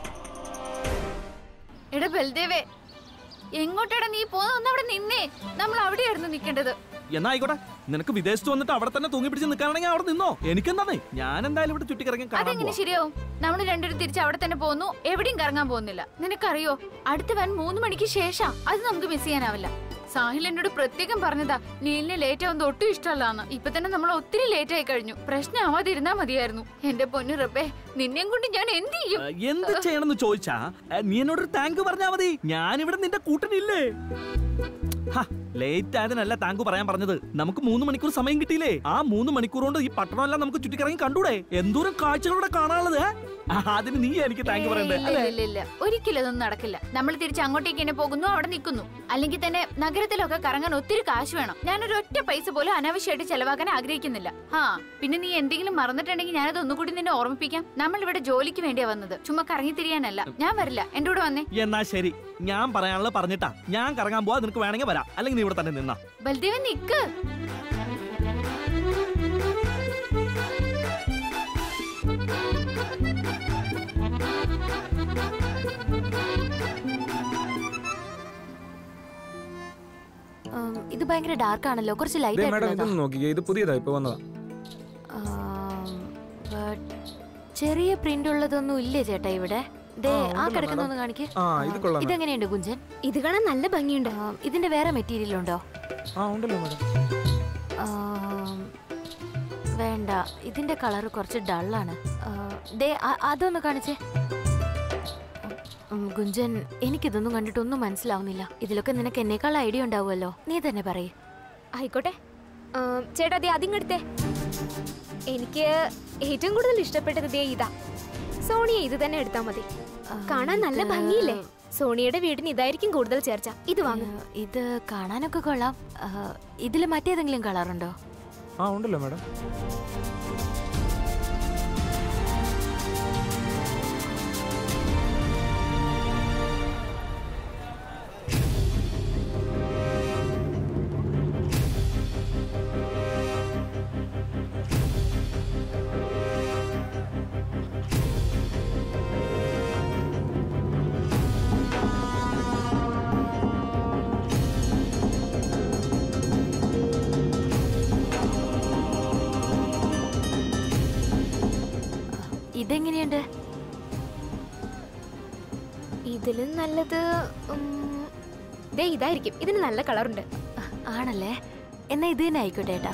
Speaker 6: എടാ ബൽദേവേ എങ്ങോട്ടാടാ നീ പോകുന്ന അവിടെ നിന്നേ നമ്മൾ അവിടെയായിരുന്നു നിൽക്കേണ്ടത്
Speaker 1: എന്നാ ആയിക്കോട്ടെ നിനക്ക് വിദേശത്ത് വന്നിട്ട് അവിടെ തന്നെ തൂങ്ങി പിടിച്ച് നിൽക്കാണെങ്കിൽ അവിടെ നിന്നോ എനിക്കെന്താന്നേ ഞാൻ എന്തായാലും ഇവിടെ ചുറ്റിക്കറങ്ങി കാണാൻ
Speaker 6: അതെങ്ങനെ
Speaker 1: പോവാ.
Speaker 6: ശരിയാവും നമ്മൾ രണ്ടുപേരും തിരിച്ച് അവിടെ തന്നെ പോകുന്നു എവിടെയും കറങ്ങാൻ പോകുന്നില്ല നിനക്കറിയോ അടുത്ത വൻ മൂന്ന് മണിക്ക് ശേഷം അത് നമുക്ക് മിസ് ചെയ്യാനാവില്ല സാഹിൽ എന്നോട് പ്രത്യേകം പറഞ്ഞതാ നീലിനെ ലേറ്റ് ആവുന്നത് ഒട്ടും ഇഷ്ടമല്ലാന്ന് ഇപ്പൊ തന്നെ നമ്മൾ ഒത്തിരി ലേറ്റ് ആയി കഴിഞ്ഞു പ്രശ്നം ആവാതിരുന്നാ മതിയായിരുന്നു എന്റെ പൊന്നു റബ്ബേ നിന്നെയും കൊണ്ട് ഞാൻ എന്ത് ചെയ്യും
Speaker 1: ഏ, എന്ത് ചെയ്യണമെന്ന് ചോദിച്ചാ ഏ, നീ എന്നോടൊരു താങ്ക് പറഞ്ഞാ മതി ഞാനിവിടെ നിന്റെ കൂട്ടിനില്ലേ ലേറ്റ് ആയതിനല്ല താങ്ക് പറയാൻ പറഞ്ഞത് നമുക്ക് മൂന്ന് മണിക്കൂർ സമയം കിട്ടിയില്ലേ ആ മൂന്ന് മണിക്കൂർ കൊണ്ട് ഈ പട്ടണമെല്ലാം നമുക്ക് ചുറ്റിക്കറങ്ങി കണ്ടൂടെ എന്തോരം കാഴ്ചകളൂടെ കാണാനുള്ളത് ഏ? ആ, അതിന് നീ എനിക്ക് താങ്ക് പറയണ്ടേ
Speaker 6: ഇല്ല, ഇല്ല, ഇല്ല. ഒരിക്കലും അതൊന്നും നടക്കില്ല നമ്മൾ തിരിച്ച് അങ്ങോട്ടേക്ക് തന്നെ പോകുന്നു അവിടെ നിൽക്കുന്നു അല്ലെങ്കിൽ തന്നെ നഗരത്തിലൊക്കെ കറങ്ങാൻ ഒത്തിരി കാശ് വേണം ഞാനൊരു ഒറ്റ പൈസ പോലും അനാവശ്യമായിട്ട് ചെലവാക്കാൻ ആഗ്രഹിക്കുന്നില്ല ആ പിന്നെ നീ എന്തെങ്കിലും മറന്നിട്ടുണ്ടെങ്കിൽ ഞാനത് ഒന്നുകൂടി നിന്നെ ഓർമ്മിപ്പിക്കാം നമ്മൾ ഇവിടെ ജോലിക്ക് വേണ്ടിയാ വന്നത് ചുമ്മാ കറങ്ങി തിരിയാനല്ല ഞാൻ വരില്ല എന്റെ കൂടെ വന്നേ
Speaker 1: എന്നാ ശരി ഞാൻ പറയാനുള്ളത് പറഞ്ഞിട്ടാ ഞാൻ കറങ്ങാൻ പോവാ നിനക്ക് വേണമെങ്കിൽ വരാം അല്ലെങ്കിൽ നീ ഇവിടെ തന്നെ നിന്നാ
Speaker 6: ബൽദേവൻ നിക്ക്
Speaker 2: ഉം, ഇത് ഭയങ്കര ഡാർക്ക് ആണല്ലോ കുറച്ച് ലൈറ്റ്
Speaker 13: ദേ മാഡം
Speaker 2: ആയിട്ടുള്ളതാ
Speaker 13: ഇതൊന്ന് നോക്കിക്കേ ഇത് പുതിയതാ ഇപ്പൊ വന്നതാ
Speaker 2: ആം, but ചെറിയ പ്രിന്റ് ഉള്ളതൊന്നും ഇല്ലേ ചേട്ടാ ഇവിടെ ദേ
Speaker 13: ആ,
Speaker 2: ആ
Speaker 13: ഉണ്ടല്ലോ
Speaker 2: കിടക്കുന്നൊന്ന്
Speaker 13: madam.
Speaker 2: കാണിക്ക്
Speaker 13: ആ, ഇത് കൊള്ളാം madam.
Speaker 2: ഇതെങ്ങനെയുണ്ട് കുഞ്ചൻ
Speaker 8: ഇത് കാണാൻ നല്ല ഭംഗിയുണ്ട്
Speaker 2: ഇതിന്റെ വേറെ മെറ്റീരിയൽ ഉണ്ടോ
Speaker 13: ആ ഉണ്ടല്ലോ മാഡം
Speaker 2: ആം, വേണ്ട ഇതിന്റെ കളർ കുറച്ച് ഡള്ളാണ് ദേ അ- അതൊന്ന് കാണിച്ചേ ഉം, ഗുഞ്ചൻ എനിക്കിതൊന്നും കണ്ടിട്ടൊന്നും മനസ്സിലാവുന്നില്ല ഇതിലൊക്കെ നിനക്ക് എന്നേക്കാൾ ഐഡിയ ഉണ്ടാവുമല്ലോ നീ തന്നെ പറയേ
Speaker 8: ആയിക്കോട്ടെ ആ, ചേട്ടാ ദേ അതിങ്ങെടുത്തേ എനിക്ക് ഏറ്റവും കൂടുതൽ ഇഷ്ടപ്പെട്ടത് ദേ ഇതാ സോണിയ ഇത് തന്നെ എടുത്താൽ മതി കാണാൻ നല്ല
Speaker 2: ഇത്
Speaker 8: ഭംഗിയില്ലേ സോണിയുടെ വീടിന് ഇതായിരിക്കും കൂടുതൽ ചേർച്ച ഇത് വാങ്ങും
Speaker 2: ഇത് കാണാനൊക്കെ കൊള്ളാം ഇതിൽ മറ്റേതെങ്കിലും കളറുണ്ടോ
Speaker 13: ആ ഉണ്ടല്ലോ മാഡം
Speaker 2: ഇതെങ്ങനെയുണ്ട്
Speaker 8: ഇതിലും നല്ലത് ഉം, ദേ ഇതായിരിക്കും ഇതിന് നല്ല കളറുണ്ട്
Speaker 2: ആണല്ലേ എന്നാ ഇത് തന്നെ ആയിക്കോട്ടെ ഏട്ടാ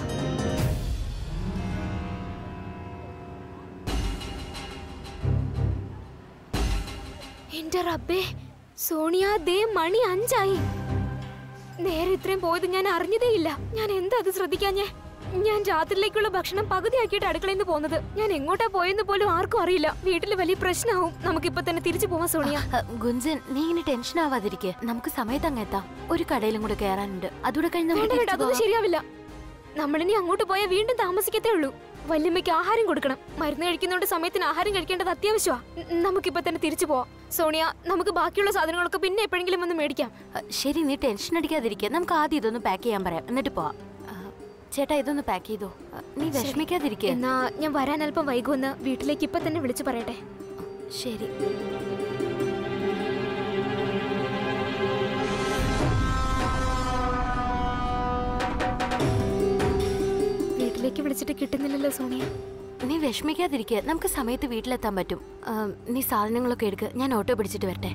Speaker 8: എന്റെ റബ്ബേ സോണിയ ദേ മണി അഞ്ചായി നേരെ ഇത്രയും പോയത് ഞാൻ അറിഞ്ഞതേയില്ല ഞാൻ എന്താ അത് ശ്രദ്ധിക്കാഞ്ഞേ ഞാൻ രാത്രിയിലേക്കുള്ള ഭക്ഷണം പകുതിയാക്കിയിട്ട് അടുക്കളയിൽ നിന്ന് പോകുന്നത് ഞാൻ എങ്ങോട്ടാ പോയെന്ന് പോലും ആർക്കും അറിയില്ല വീട്ടിൽ വലിയ പ്രശ്നമാവും നമുക്കിപ്പോ തന്നെ തിരിച്ചു പോവാൻ സോണിയ
Speaker 2: അഹ്, ഗുഞ്ചൻ നീ ഇനി ടെൻഷൻ ആവാതിരിക്കെ നമുക്ക് സമയത്ത് അങ്ങ് എത്താം ഒരു കടയിലും കൂടെ കയറാനുണ്ട് അതൂടെ കഴിഞ്ഞ് നമുക്ക്
Speaker 8: വേണ്ട വേണ്ട
Speaker 2: തിരിച്ച്
Speaker 8: അതൊന്നും
Speaker 2: പോവാം.
Speaker 8: ശരിയാവില്ല നമ്മളിനി അങ്ങോട്ട് പോയാൽ വീണ്ടും താമസിക്കത്തേ ഉള്ളൂ വല്യമ്മയ്ക്ക് ആഹാരം കൊടുക്കണം മരുന്ന് കഴിക്കുന്നോണ്ട് സമയത്തിന് ആഹാരം കഴിക്കേണ്ടത് അത്യാവശ്യമാണ് നമുക്കിപ്പോ തന്നെ തിരിച്ചു പോവാം സോണിയ നമുക്ക് ബാക്കിയുള്ള സാധനങ്ങളൊക്കെ പിന്നെ എപ്പോഴെങ്കിലും ഒന്ന് മേടിക്കാം
Speaker 2: അഹ്, ശരി നീ ടെൻഷൻ അടിക്കാതിരിക്കെ നമുക്ക് ആദ്യം ഇതൊന്ന് പാക്ക് ചെയ്യാൻ പറയാം എന്നിട്ട് പോവാം അഹ്, ചേട്ടാ ഇതൊന്ന് പാക്ക് ചെയ്തോ അഹ്, നീ
Speaker 8: ശരി.
Speaker 2: വിഷമിക്കാതിരിക്കെ
Speaker 8: എന്നാ ഞാൻ വരാൻ അല്പം വൈകുമെന്ന് വീട്ടിലേക്ക് ഇപ്പൊ തന്നെ വിളിച്ചു പറയട്ടെ
Speaker 2: ശരി
Speaker 8: വീട്ടിലേക്ക് വിളിച്ചിട്ട് കിട്ടുന്നില്ലല്ലോ സോണിയ
Speaker 2: നീ വിഷമിക്കാതിരിക്കെ നമുക്ക് സമയത്ത് വീട്ടിലെത്താൻ പറ്റും അഹ്, നീ സാധനങ്ങളൊക്കെ എടുക്ക് ഞാൻ ഓട്ടോ പിടിച്ചിട്ട് വരട്ടെ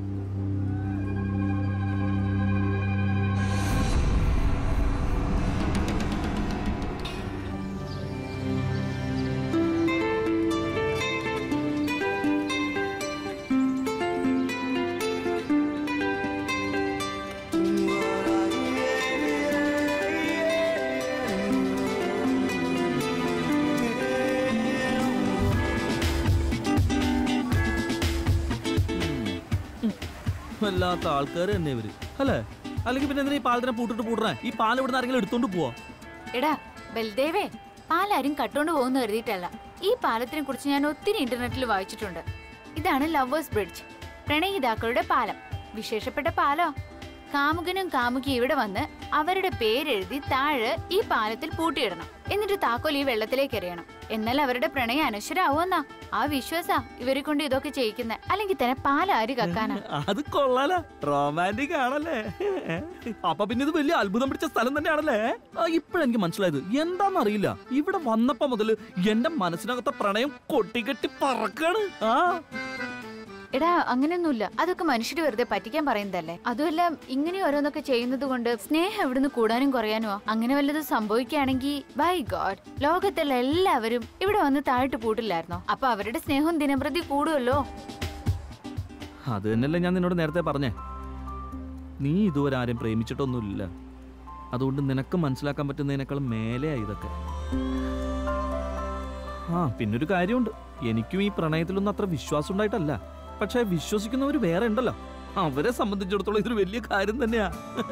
Speaker 1: വല്ലാത്ത ആൾക്കാർ തന്നെ ഇവര് അല്ലേ അല്ലെങ്കിൽ പിന്നെ എന്തിനാ ഈ പാലത്തിനെ പൂട്ടിട്ട് പൂട്ടണേ ഈ പാൽ ഇവിടുന്ന് ആരെങ്കിലും എടുത്തോണ്ട് പോവാ
Speaker 6: എടാ ബൽദേവേ പാലാരും കട്ടോണ്ട് പോകുന്നു കരുതിയിട്ടല്ല ഈ പാലത്തിനെ കുറിച്ച് ഞാൻ ഒത്തിരി ഇന്റർനെറ്റിൽ വായിച്ചിട്ടുണ്ട് ഇതാണ് ലവേഴ്സ് ബ്രിഡ്ജ് പ്രണയിതാക്കളുടെ പാലം വിശേഷപ്പെട്ട പാലോ കാമുകനും കാമുകി ഇവിടെ വന്ന് അവരുടെ പേരെഴുതി താഴെ ഈ പാലത്തിൽ പൂട്ടിയിടണം എന്നിട്ട് താക്കോൽ ഈ വെള്ളത്തിലേക്ക് എറിയണം എന്നാൽ അവരുടെ പ്രണയം അനശ്വരാവുമെന്നാ ആ വിശ്വാസ ഇവരെ കൊണ്ട് ഇതൊക്കെ ചെയ്യിക്കുന്നത് അല്ലെങ്കിൽ തന്നെ പാലാര് കക്കാനാ
Speaker 1: അത് കൊള്ളാല റൊമാൻറ്റിക് ആണല്ലേ അപ്പൊ പിന്നെ ഇത് വലിയ അത്ഭുതം പിടിച്ച സ്ഥലം തന്നെയാണല്ലേ ഇപ്പോഴെനിക്ക് മനസ്സിലായത് എന്താണെന്നറിയില്ല ഇവിടെ വന്നപ്പോ മുതൽ എന്റെ മനസ്സിനകത്തെ പ്രണയം കൊട്ടിക്കെട്ടി പറക്കാണ് ആ
Speaker 6: എടാ അങ്ങനെയൊന്നുമില്ല അതൊക്കെ മനുഷ്യര് വെറുതെ പറ്റിക്കാൻ പറയുന്നതല്ലേ അതുമല്ല ഇങ്ങനെ ഓരോന്നൊക്കെ ചെയ്യുന്നത് കൊണ്ട് സ്നേഹം എവിടുന്ന് കൂടാനും കുറയാനോ അങ്ങനെ വല്ലതും സംഭവിക്കുകയാണെങ്കിൽ ബൈ ഗോഡ് ലോകത്തുള്ള എല്ലാവരും ഇവിടെ വന്ന് താഴ്ത്തു പൂട്ടില്ലായിരുന്നോ അപ്പൊ അവരുടെ സ്നേഹം ദിനംപ്രതി കൂടുമല്ലോ
Speaker 1: അത് തന്നെയല്ലേ ഞാൻ നിന്നോട് നേരത്തെ പറഞ്ഞേ നീ ഇതുവരെ ആരെയും പ്രേമിച്ചിട്ടൊന്നുമില്ല അതുകൊണ്ട് നിനക്ക് മനസ്സിലാക്കാൻ പറ്റുന്നതിനേക്കാൾ മേലെയാ ഇതൊക്കെ ആ പിന്നൊരു കാര്യമുണ്ട് എനിക്കും ഈ പ്രണയത്തിലൊന്നും അത്ര വിശ്വാസം ഉണ്ടായിട്ടല്ല പക്ഷെ വിശ്വസിക്കുന്നവർ വേറെ ഉണ്ടല്ലോ അവരെ സംബന്ധിച്ചിടത്തോളം ഇതൊരു വലിയ കാര്യം തന്നെയാ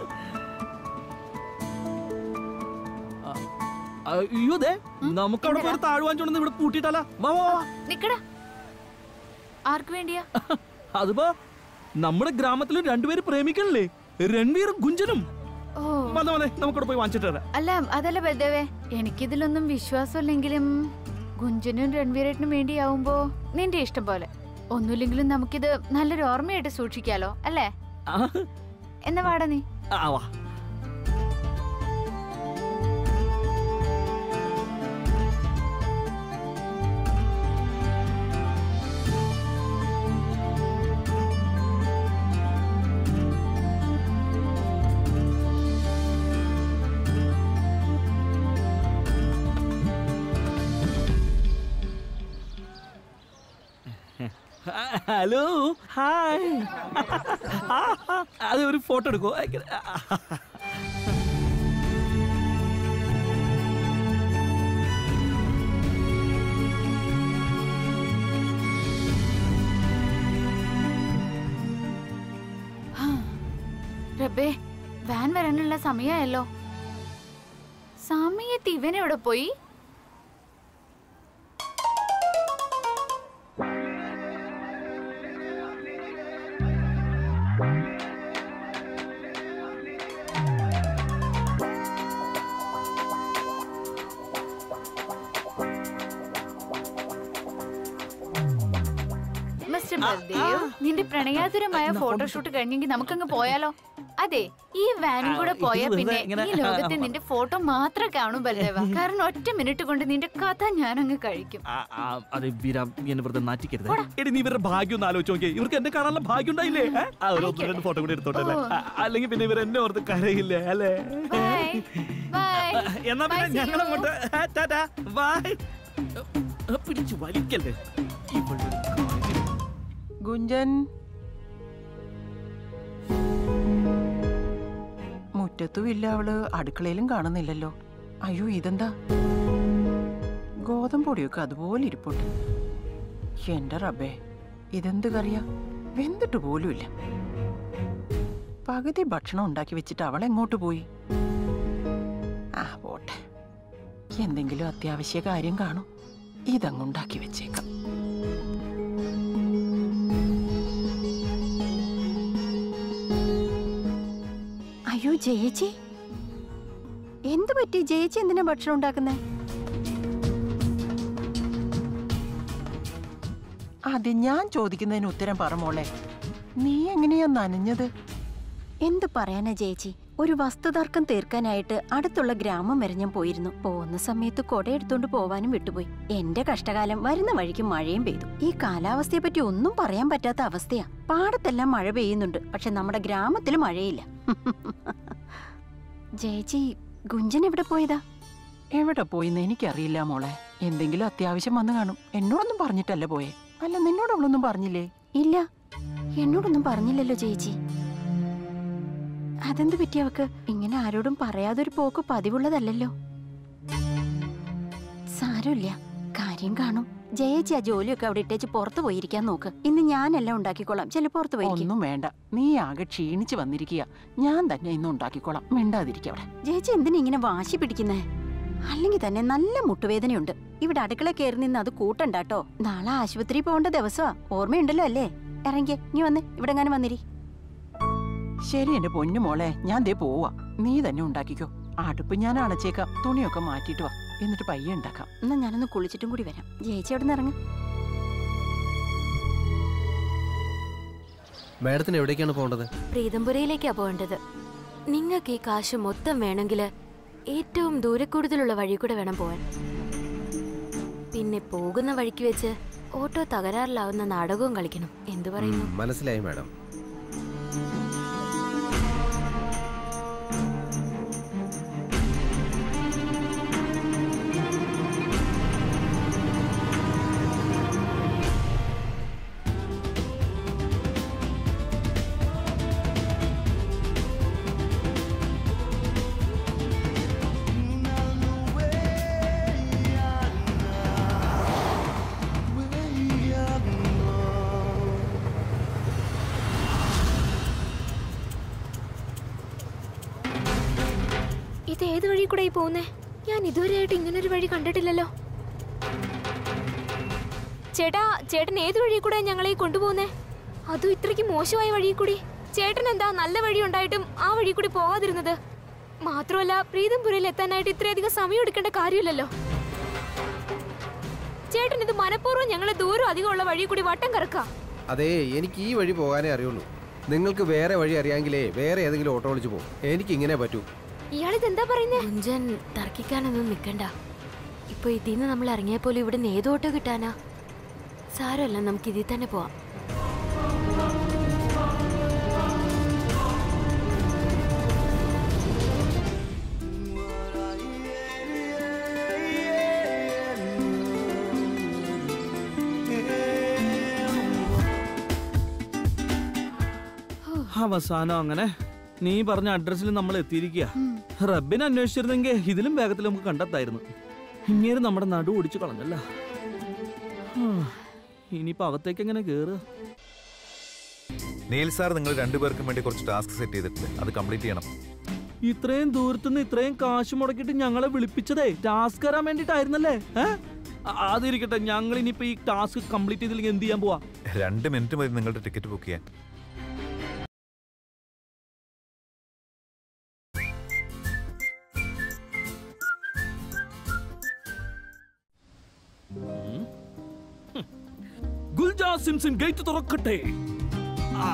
Speaker 1: ആ, അയ്യോ ദേ നമുക്ക് അവിടെ പോയി താഴ്വാൻ ചുണ്ടെന്ന് ഇവിടെ പൂട്ടിയിട്ടല്ല വാ വാ വാ
Speaker 6: നിക്കടാ ആർക്ക് വേണ്ടിയാ
Speaker 1: അതിപ്പോ നമ്മുടെ ഗ്രാമത്തിൽ രണ്ടുപേര് പ്രേമിക്കണില്ലേ രൺവീറും ഗുഞ്ചനും
Speaker 6: ഓ
Speaker 1: വന്നേ വന്നേ നമുക്കവിടെ പോയി വാങ്ങിച്ചിട്ട് വരാം
Speaker 6: അല്ല അതല്ല ബൽദേവേ എനിക്കിതിലൊന്നും വിശ്വാസമില്ലെങ്കിലും ഗുഞ്ചനും രൺവീരേട്ടനും വേണ്ടിയാവുമ്പോ നിന്റെ ഇഷ്ടം പോലെ ഒന്നുമില്ലെങ്കിലും നമുക്കിത് നല്ലൊരു ഓർമ്മയായിട്ട് സൂക്ഷിക്കാലോ അല്ലേ
Speaker 1: ആ,
Speaker 6: എന്നാ വാടാ നീ
Speaker 1: ആ വാ ഹലോ ഹായ് അത് ഒരു ഫോട്ടോ എടുക്കോ
Speaker 6: റബ്ബേ വാൻ വരാനുള്ള സമയമായല്ലോ സമയത്ത് ഇവനെവിടെ പോയി മിസ്റ്റർ ബൽദേവ് നിന്റെ പ്രണയാതുരമായ ഫോട്ടോഷൂട്ട് കഴിഞ്ഞെങ്കിൽ നമുക്കങ്ങ് പോയാലോ അതെ ഈ വാനും കൂടെ
Speaker 1: ആ, ഇത്
Speaker 6: പോയാ
Speaker 1: വെറുതെ
Speaker 6: പിന്നെ
Speaker 1: ഇങ്ങനെ-
Speaker 6: ഈ ലോകത്ത് നിന്റെ ഫോട്ടോ മാത്രം കാണും ബൽദേവ കാരണം ഒറ്റ മിനിറ്റ് കൊണ്ട് നിന്റെ കഥ ഞാൻ അങ്ങ് കഴിക്കും
Speaker 1: ആ, ആ, അതെ വീര എന്നെ വെറുതെ നാറ്റിക്കരുത് എടി നീ ഇവരുടെ ഭാഗ്യം ഒന്ന് ആലോചിച്ച് നോക്കിയേ ഇവർക്ക് എന്നെ കാണാനുള്ള ഭാഗ്യം ഉണ്ടായില്ലേ ഏ? ആ ഒരു ഒന്ന് രണ്ട് ഫോട്ടോ കൂടി എടുത്തോട്ടല്ലേ ആ, അല്ലെങ്കിൽ പിന്നെ ഇവർ എന്നെ ഓർത്ത് കരയില്ലേ അല്ലേ
Speaker 6: ബൈ
Speaker 1: എന്നാ പിന്നെ ഞങ്ങൾ അങ്ങോട്ട് ടാറ്റാ ബൈ പിടിച്ചു വലിക്കല്ലേ ഇവളുടെ ഒരു കാര്യം.
Speaker 9: ഗുഞ്ചൻ മുറ്റത്തും ഇല്ല അവള് അടുക്കളയിലും കാണുന്നില്ലല്ലോ അയ്യോ ഇതെന്താ ഗോതമ്പൊടിയൊക്കെ അതുപോലെ ഇരിപ്പുണ്ട് എന്റെ റബ്ബേ ഇതെന്ത് കറിയാ വെന്തിട്ട് പോലുമില്ല പകുതി ഭക്ഷണം ഉണ്ടാക്കി വെച്ചിട്ട് അവൾ എങ്ങോട്ട് പോയി ആ പോട്ടെ എന്തെങ്കിലും അത്യാവശ്യ കാര്യം കാണും ഇതങ്ങുണ്ടാക്കി വെച്ചേക്കാം
Speaker 7: അയ്യോ ജയേച്ചി എന്തു പറ്റി ജയേച്ചി എന്തിനാ ഭക്ഷണം ഉണ്ടാക്കുന്നേ
Speaker 9: അത് ഞാൻ ചോദിക്കുന്നതിന് ഉത്തരം പറ മോളെ നീ എങ്ങനെയാ നനഞ്ഞത്
Speaker 7: എന്തു പറയാനാ ജയേച്ചി ഒരു വസ്തുതർക്കം തീർക്കാനായിട്ട് അടുത്തുള്ള ഗ്രാമം വരെ ഞാൻ പോയിരുന്നു പോകുന്ന സമയത്ത് കൊട എടുത്തോണ്ട് പോവാനും വിട്ടുപോയി എന്റെ കഷ്ടകാലം വരുന്ന വഴിക്ക് മഴയും പെയ്തു ഈ കാലാവസ്ഥയെ പറ്റി ഒന്നും പറയാൻ പറ്റാത്ത അവസ്ഥയാ പാടത്തെല്ലാം മഴ പെയ്യുന്നുണ്ട് പക്ഷെ നമ്മുടെ ഗ്രാമത്തിൽ മഴയില്ല ജയേച്ചി ഗുഞ്ചൻ എവിടെ പോയതാ
Speaker 9: എവിടെ പോയിന്ന് എനിക്കറിയില്ല മോളെ എന്തെങ്കിലും അത്യാവശ്യം വന്നു കാണും എന്നോടൊന്നും പറഞ്ഞിട്ടല്ല പോയെ അല്ല നിന്നോട് അവളൊന്നും പറഞ്ഞില്ലേ
Speaker 7: ഇല്ല എന്നോടൊന്നും പറഞ്ഞില്ലല്ലോ ചേച്ചി അതെന്ത് പറ്റി അവക്ക് ഇങ്ങനെ ആരോടും പറയാതൊരു പോക്ക് പതിവുള്ളതല്ലല്ലോ സാരമില്ല കാര്യം കാണും ജയേച്ചി ആ ജോലിയൊക്കെ അവിടെ ഇട്ടേച്ച് പുറത്തു പോയിരിക്കാൻ നോക്ക് ഇന്ന് ഞാനെല്ലാം ഉണ്ടാക്കിക്കോളാം ചെല്ലു പുറത്തു പോയിരിക്കും
Speaker 9: ഒന്നും വേണ്ട നീ ആകെ ക്ഷീണിച്ച് വന്നിരിക്കുക ഞാൻ തന്നെ ഇന്ന് ഉണ്ടാക്കിക്കോളാം മിണ്ടാതിരിക്കുക അവിടെ
Speaker 7: ജയിച്ചി എന്തിനാ ഇങ്ങനെ വാശി പിടിക്കുന്നേ അല്ലെങ്കിൽ തന്നെ നല്ല മുട്ടുവേദനയുണ്ട് ഇവിടെ അടുക്കള കയറി നിന്ന് അത് കൂട്ടണ്ടാട്ടോ നാളെ ആശുപത്രി പോകേണ്ട ദിവസമാ ഓർമ്മയുണ്ടല്ലോ അല്ലേ ഇറങ്ങിക്കേ നീ വന്ന് ഇവിടെ എങ്ങാനും വന്നിരി
Speaker 9: ശരി എന്റെ പൊന്നു മോളെ ഞാൻ ദേ പോവാ നീ തന്നെ ഉണ്ടാക്കിക്കോ അടുപ്പ് ഞാൻ അണച്ചേക്കാം തുണിയൊക്കെ മാറ്റിയിട്ട് വാ എന്നിട്ട് പയ്യെ ഉണ്ടാക്കാം
Speaker 7: എന്നാ ഞാനൊന്ന് കുളിച്ചിട്ടും കൂടി വരാം ചേച്ചി അവിടെ നിന്ന് ഇറങ്ങ
Speaker 11: മാഡത്തിന് എവിടേക്കാണ് പോകേണ്ടത്
Speaker 2: പ്രീതംപുരയിലേക്കാ പോകേണ്ടത് നിങ്ങൾക്ക് ഈ കാശ് മൊത്തം വേണമെങ്കിൽ ഏറ്റവും ദൂരക്കൂടുതലുള്ള വഴി കൂടെ വേണം പോവാൻ പിന്നെ പോകുന്ന വഴിക്ക് വെച്ച് ഓട്ടോ തകരാറിലാവുന്ന നാടകവും കളിക്കണം എന്തു പറയുന്നു
Speaker 11: ഉം, മനസ്സിലായി മാഡം
Speaker 8: ഇത് ഏത് വഴി കൂടെ പോകുന്നേ ഞാൻ ഇതുവരെയായിട്ട് ഇങ്ങനൊരു വഴി കണ്ടിട്ടില്ലല്ലോ ചേട്ടാ ചേട്ടൻ ഏത് വഴി കൂടെ ഞങ്ങളെ ഈ കൊണ്ടുപോകുന്നേ അതും ഇത്രയ്ക്ക് മോശമായ വഴി കൂടി ചേട്ടൻ എന്താ നല്ല വഴി ഉണ്ടായിട്ടും ആ വഴി കൂടി പോകാതിരുന്നത് മാത്രമല്ല പ്രീതംപുരയിൽ എത്താനായിട്ട് ഇത്രയധികം സമയം എടുക്കേണ്ട കാര്യമില്ലല്ലോ ചേട്ടൻ ഇത് മനഃപൂർവ്വം ഞങ്ങളെ ദൂരം അധികമുള്ള വഴി കൂടി വട്ടം കറക്കാം
Speaker 11: അതെ എനിക്ക് ഈ വഴി പോകാനേ അറിയുള്ളൂ നിങ്ങൾക്ക് വേറെ വഴി അറിയാമെങ്കിലേ വേറെ ഏതെങ്കിലും ഓട്ടോ വിളിച്ച് പോകും എനിക്ക് ഇങ്ങനെ പറ്റൂ
Speaker 8: ഇയാളിതെന്താ പറയുന്നേ
Speaker 2: കുഞ്ചൻ തർക്കിക്കാനൊന്നും നിൽക്കണ്ട ഇപ്പൊ ഇതിന്ന് നമ്മൾ ഇറങ്ങിയ പോലെ ഇവിടെ നിന്ന് ഏത് ഓട്ടോ കിട്ടാനാ സാരമല്ല നമുക്ക് ഇതിൽ തന്നെ പോവാം
Speaker 1: അവസാനം അങ്ങനെ നീ പറഞ്ഞ അഡ്രസ്സിൽ നമ്മൾ എത്തിയിരിക്കുക റബ്ബിനെ അന്വേഷിച്ചിരുന്നെങ്കിൽ ഇതിലും വേഗത്തിൽ നമുക്ക് കണ്ടെത്തായിരുന്നു ഇങ്ങനെ നമ്മുടെ നടു ഓടിച്ചു കളഞ്ഞല്ല ഇനിയിപ്പോ അകത്തേക്ക് എങ്ങനെ കേറുക
Speaker 4: നീൽ സാർ നിങ്ങൾ രണ്ടുപേർക്കും വേണ്ടി കുറച്ച് ടാസ്ക് സെറ്റ് ചെയ്തിട്ടുണ്ട് അത് കംപ്ലീറ്റ് ചെയ്യണം
Speaker 1: ഇത്രയും ദൂരത്തുനിന്ന് ഇത്രയും കാശ് മുടക്കിയിട്ട് ഞങ്ങളെ വിളിപ്പിച്ചതേ ടാസ്ക് തരാൻ വേണ്ടിട്ടായിരുന്നല്ലേ ഏഹ് അതിരിക്കട്ടെ ഞങ്ങൾ ഇനിയിപ്പോ ഈ ടാസ്ക് കംപ്ലീറ്റ് ചെയ്തില്ലെങ്കിൽ എന്ത് ചെയ്യാൻ പോവാ
Speaker 4: രണ്ട് മിനിറ്റ് മതി നിങ്ങളുടെ ടിക്കറ്റ് ബുക്ക് ചെയ്യാൻ
Speaker 1: ഗുൽജാ സിംസൺ ഗേറ്റ് തുറക്കട്ടെ ആ,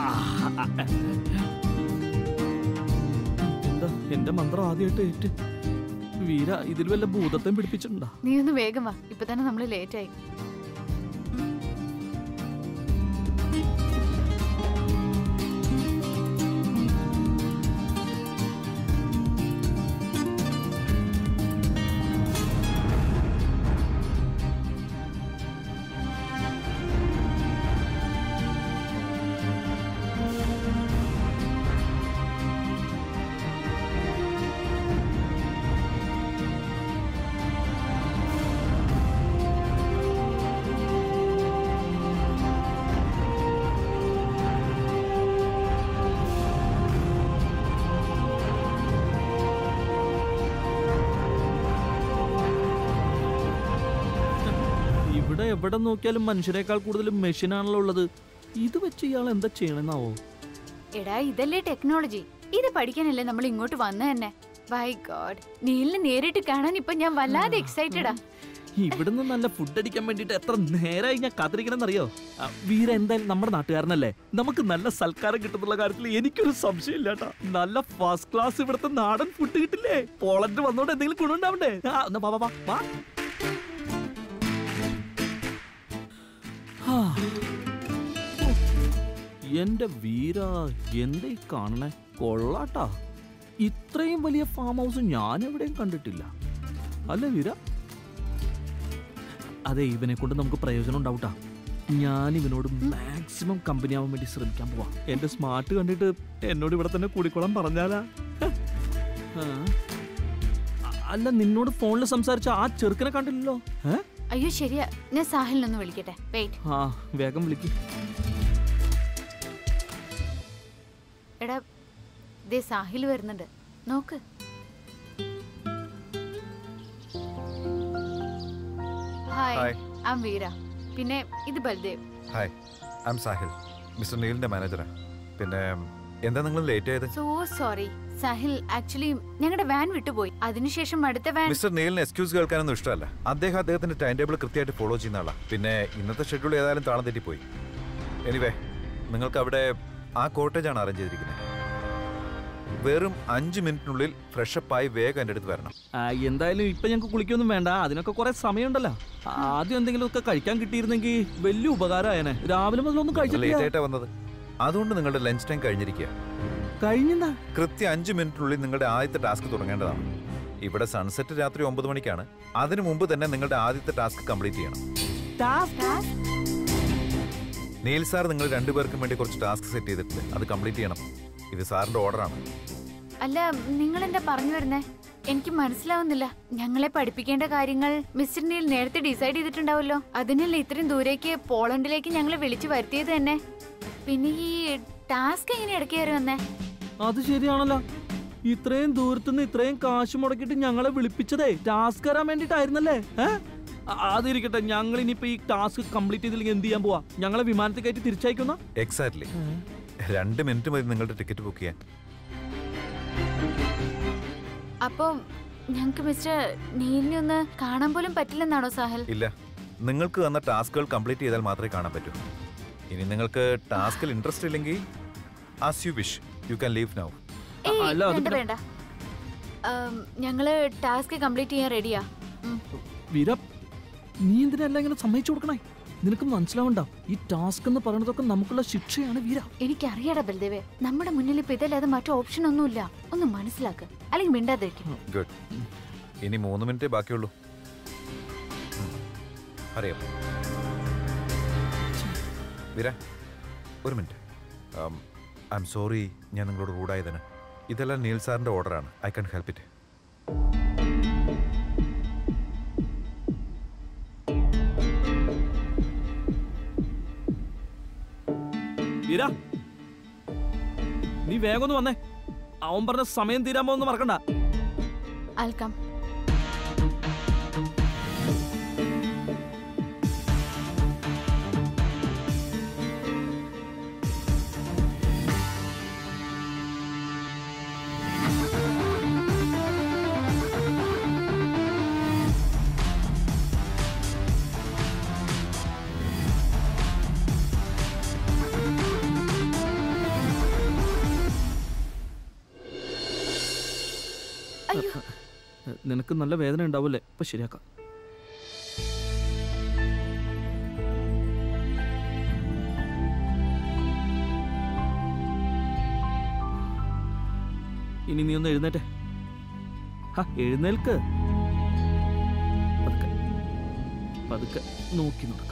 Speaker 1: എന്താ എന്റെ മന്ത്രം ആദ്യമായിട്ട് ഏറ്റ് വീര ഇതിൽ വല്ല ഭൂതത്തെയും പിടിപ്പിച്ചിട്ടുണ്ടാ
Speaker 6: നീ ഒന്ന് വേഗം വാ ഇപ്പൊ തന്നെ നമ്മൾ ലേറ്റ് ആയി
Speaker 1: ഇവിടെ എവിടെ നോക്കിയാലും മനുഷ്യരെക്കാൾ കൂടുതൽ മെഷീനാണല്ലോ ഉള്ളത് ഇത് വെച്ച് ഇയാൾ എന്താ ചെയ്യണമെന്നാവോ
Speaker 6: എടാ ഇതല്ലേ ടെക്നോളജി ഇത് പഠിക്കാനല്ലേ നമ്മൾ ഇങ്ങോട്ട് വന്ന തന്നെ ബൈ ഗോഡ് നീലിനെ നേരിട്ട് കാണാൻ ഇപ്പൊ ഞാൻ വല്ലാതെ എക്സൈറ്റഡാ
Speaker 1: ഇവിടുന്ന് നല്ല ഫുഡ് അടിക്കാൻ വേണ്ടിട്ട് എത്ര നേരമായി ഞാൻ കാത്തിരിക്കണമെന്നറിയോ ആ, വീര എന്തായാലും നമ്മുടെ നാട്ടുകാരനല്ലേ നമുക്ക് നല്ല സൽക്കാരം കിട്ടുന്നുള്ള കാര്യത്തിൽ എനിക്കൊരു സംശയമില്ല കേട്ടോ നല്ല ഫസ്റ്റ് ക്ലാസ് ഇവിടുത്തെ നാടൻ ഫുഡ് കിട്ടില്ലേ പോളണ്ട് വന്നോണ്ട് എന്തെങ്കിലും ഗുണമുണ്ടാവണ്ടേ ആ എന്നാ വാ, വാ, വാ, വാ. ആ. എന്റെ വീര എന്താ ഈ കാണണേ കൊള്ളാട്ടാ ഇത്രയും വലിയ ഫാം ഹൗസ് ഞാൻ എവിടെയും കണ്ടിട്ടില്ല അല്ലേ വീര അതെ ഇവനെ കൊണ്ട് നമുക്ക് പ്രയോജനം ഉണ്ടാവട്ടാ ഞാൻ ഇവനോട് മാക്സിമം കമ്പനി ആവാൻ വേണ്ടി ശ്രമിക്കാൻ പോവാ എന്റെ സ്മാർട്ട് കണ്ടിട്ട് എന്നോട് ഇവിടെ തന്നെ കൂടിക്കോളാൻ പറഞ്ഞാലാ ആ. അ- അല്ല നിന്നോട് ഫോണിൽ സംസാരിച്ച ആ ചെറുക്കനെ കണ്ടില്ലല്ലോ ഏ
Speaker 6: അയ്യോ ശരിയാ ഞാൻ സാഹിലിനൊന്ന് വിളിക്കട്ടെ വെയിറ്റ്
Speaker 1: ആ വേഗം വിളിക്ക്
Speaker 6: എടാ ദേ സാഹിൽ വരുന്നുണ്ട് നോക്ക് ഹായ്
Speaker 4: Hi.
Speaker 6: ആം വീര പിന്നെ ഇത് Baldev
Speaker 4: hi I am Sahil mister നീലിന്റെ മാനേജറാ പിന്നെ എന്താ നിങ്ങൾ ലേറ്റ് ആയത്
Speaker 6: സോ സോറി സാഹിൽ ആക്ച്വലി ഞങ്ങളുടെ വാൻ വിട്ടുപോയി അതിനുശേഷം അടുത്ത വാൻ
Speaker 4: മിസ്റ്റർ നീലിന് എക്സ്ക്യൂസ് കേൾക്കാനൊന്നും ഇഷ്ടമല്ല അദ്ദേഹം അദ്ദേഹത്തിന്റെ ടൈം ടേബിൾ കൃത്യമായിട്ട് ഫോളോ ചെയ്യുന്ന ആളാ പിന്നെ ഇന്നത്തെ ഷെഡ്യൂൾ ഏതായാലും താളം തെറ്റിപ്പോയി എനിവേ നിങ്ങൾക്ക് അവിടെ ആ കോട്ടേജ് ആണ് അറേഞ്ച് ചെയ്തിരിക്കുന്നത് വെറും അഞ്ച് മിനിറ്റിനുള്ളിൽ ഫ്രഷപ്പ് ആയി വേഗം എൻ്റെ അടുത്ത് വരണം
Speaker 1: ആ, എന്തായാലും ഇപ്പൊ ഞങ്ങൾക്ക് കുളിക്കൊന്നും വേണ്ട അതിനൊക്കെ കുറെ സമയമുണ്ടല്ലോ ആദ്യം എന്തെങ്കിലും ഒക്കെ കഴിക്കാൻ കിട്ടിയിരുന്നെങ്കിൽ വലിയ ഉപകാരമായേനെ രാവിലെ മുതലൊന്നും
Speaker 4: ലേറ്റ്
Speaker 1: കഴിച്ചിട്ടില്ല
Speaker 4: ആയിട്ടാ വന്നത് അതുകൊണ്ട് നിങ്ങളുടെ ലഞ്ച് ടൈം കഴിഞ്ഞിരിക്കുക
Speaker 1: കഴിഞ്ഞെന്താ
Speaker 4: കൃത്യം അഞ്ച് മിനിറ്റിനുള്ളിൽ നിങ്ങളുടെ ആദ്യത്തെ ടാസ്ക് തുടങ്ങേണ്ടതാണ് ഇവിടെ സൺസെറ്റ് രാത്രി ഒമ്പത് മണിക്കാണ് അതിനു മുമ്പ് തന്നെ നിങ്ങളുടെ ആദ്യത്തെ ടാസ്ക് കംപ്ലീറ്റ് ചെയ്യണം നീൽ സാർ നിങ്ങൾ രണ്ടുപേർക്കും വേണ്ടി കുറച്ച് ടാസ്ക് സെറ്റ് ചെയ്തിട്ടുണ്ട് അത് കംപ്ലീറ്റ് ചെയ്യണം ഇത് സാറിന്റെ ഓർഡറാണ്
Speaker 6: അല്ല നിങ്ങൾ എന്താ പറഞ്ഞു വരുന്നേ എനിക്ക് മനസ്സിലാവുന്നില്ല ഞങ്ങളെ പഠിപ്പിക്കേണ്ട കാര്യങ്ങൾ മിസ്റ്റർ നീൽ നേരത്തെ ഡിസൈഡ് ചെയ്തിട്ടുണ്ടാവല്ലോ അതിനല്ലേ ഇത്രയും ദൂരേക്ക് പോളണ്ടിലേക്ക് ഞങ്ങളെ വിളിച്ചു വരുത്തിയത് തന്നെ പിന്നെ ഈ ടാസ്ക് എങ്ങനെ ഇടയ്ക്ക് കയറി വന്നേ
Speaker 1: അത് ശരിയാണല്ലോ ഇത്രയും ദൂരത്തുനിന്ന് ഇത്രയും കാശ് മുടക്കിയിട്ട് ഞങ്ങളെ വിളിപ്പിച്ചതേ ടാസ്ക് തരാൻ വേണ്ടിട്ടായിരുന്നല്ലേ ഏഹ് അതിരിക്കട്ടെ ഞങ്ങൾ ഇനിയിപ്പോ ഈ ടാസ്ക് കംപ്ലീറ്റ് ചെയ്തില്ലെങ്കിൽ എന്ത് ചെയ്യാൻ പോവാ ഞങ്ങളെ വിമാനത്തിൽ കയറ്റി തിരിച്ചയക്കുന്ന
Speaker 4: എക്സാക്ട്ലി രണ്ട് മിനിറ്റ് മതി നിങ്ങളുടെ ടിക്കറ്റ് ബുക്ക് ചെയ്യാൻ
Speaker 6: അപ്പം ഞങ്ങൾക്ക് മിസ്റ്റർ നീലിനെ ഒന്ന് കാണാൻ പോലും പറ്റില്ലെന്നാണോ സാഹൽ
Speaker 4: ഇല്ല നിങ്ങൾക്ക് തന്ന ടാസ്കുകൾ കംപ്ലീറ്റ് ചെയ്താൽ മാത്രമേ കാണാൻ പറ്റൂ ഇനി നിങ്ങൾക്ക് ടാസ്കിൽ ഇൻട്രസ്റ്റ് ഇല്ലെങ്കിൽ as you wish you can leave now
Speaker 6: ഏയ്,
Speaker 1: അല്ല, അത്
Speaker 6: വേണ്ട
Speaker 1: പിന്നെ-
Speaker 6: വേണ്ട ആം, ഞങ്ങള് ടാസ്ക് കംപ്ലീറ്റ് ചെയ്യാൻ റെഡിയാ
Speaker 1: വീര നീ എന്തിനെല്ലാം ഇങ്ങനെ സമ്മതിച്ചു കൊടുക്കണേ നിനക്ക് മനസ്സിലാവണ്ട ഈ ടാസ്ക് എന്ന് പറയുന്നതൊക്കെ നമുക്കുള്ള ശിക്ഷയാണ് വീര
Speaker 6: എനിക്കറിയാടാ ബൽദേവേ നമ്മുടെ മുന്നിൽ ഇപ്പൊ ഇതല്ലാതെ മറ്റു ഓപ്ഷൻ ഒന്നുമില്ല ഒന്ന് മനസ്സിലാക്ക് അല്ലെങ്കിൽ മിണ്ടാതിരിക്കും
Speaker 4: ഗുഡ് ഇനി മൂന്ന് മിനിറ്റേ ബാക്കിയുള്ളൂ ഉം. അറിയാം വീര ഒരു മിനിറ്റ് ഐ എം സോറി ഞാൻ നിങ്ങളോട് റൂഡായതിന് ഇതെല്ലാം നീൽ സാറിന്റെ ഓർഡറാണ് I can help it
Speaker 1: Veera നീ വേഗം ഒന്ന് വന്നേ അവൻ പറഞ്ഞ സമയം തീരാൻ പോകുന്ന മറക്കണ്ട
Speaker 6: ആൽക്കാം
Speaker 1: നിനക്ക് നല്ല വേദന ഉണ്ടാവൂലേ ഇപ്പൊ ശരിയാക്കാം ഇനി നീ ഒന്ന് എഴുന്നേറ്റെ ഹാ എഴുന്നേൽക്ക് പതുക്കെ പതുക്കെ നോക്കി നടക്ക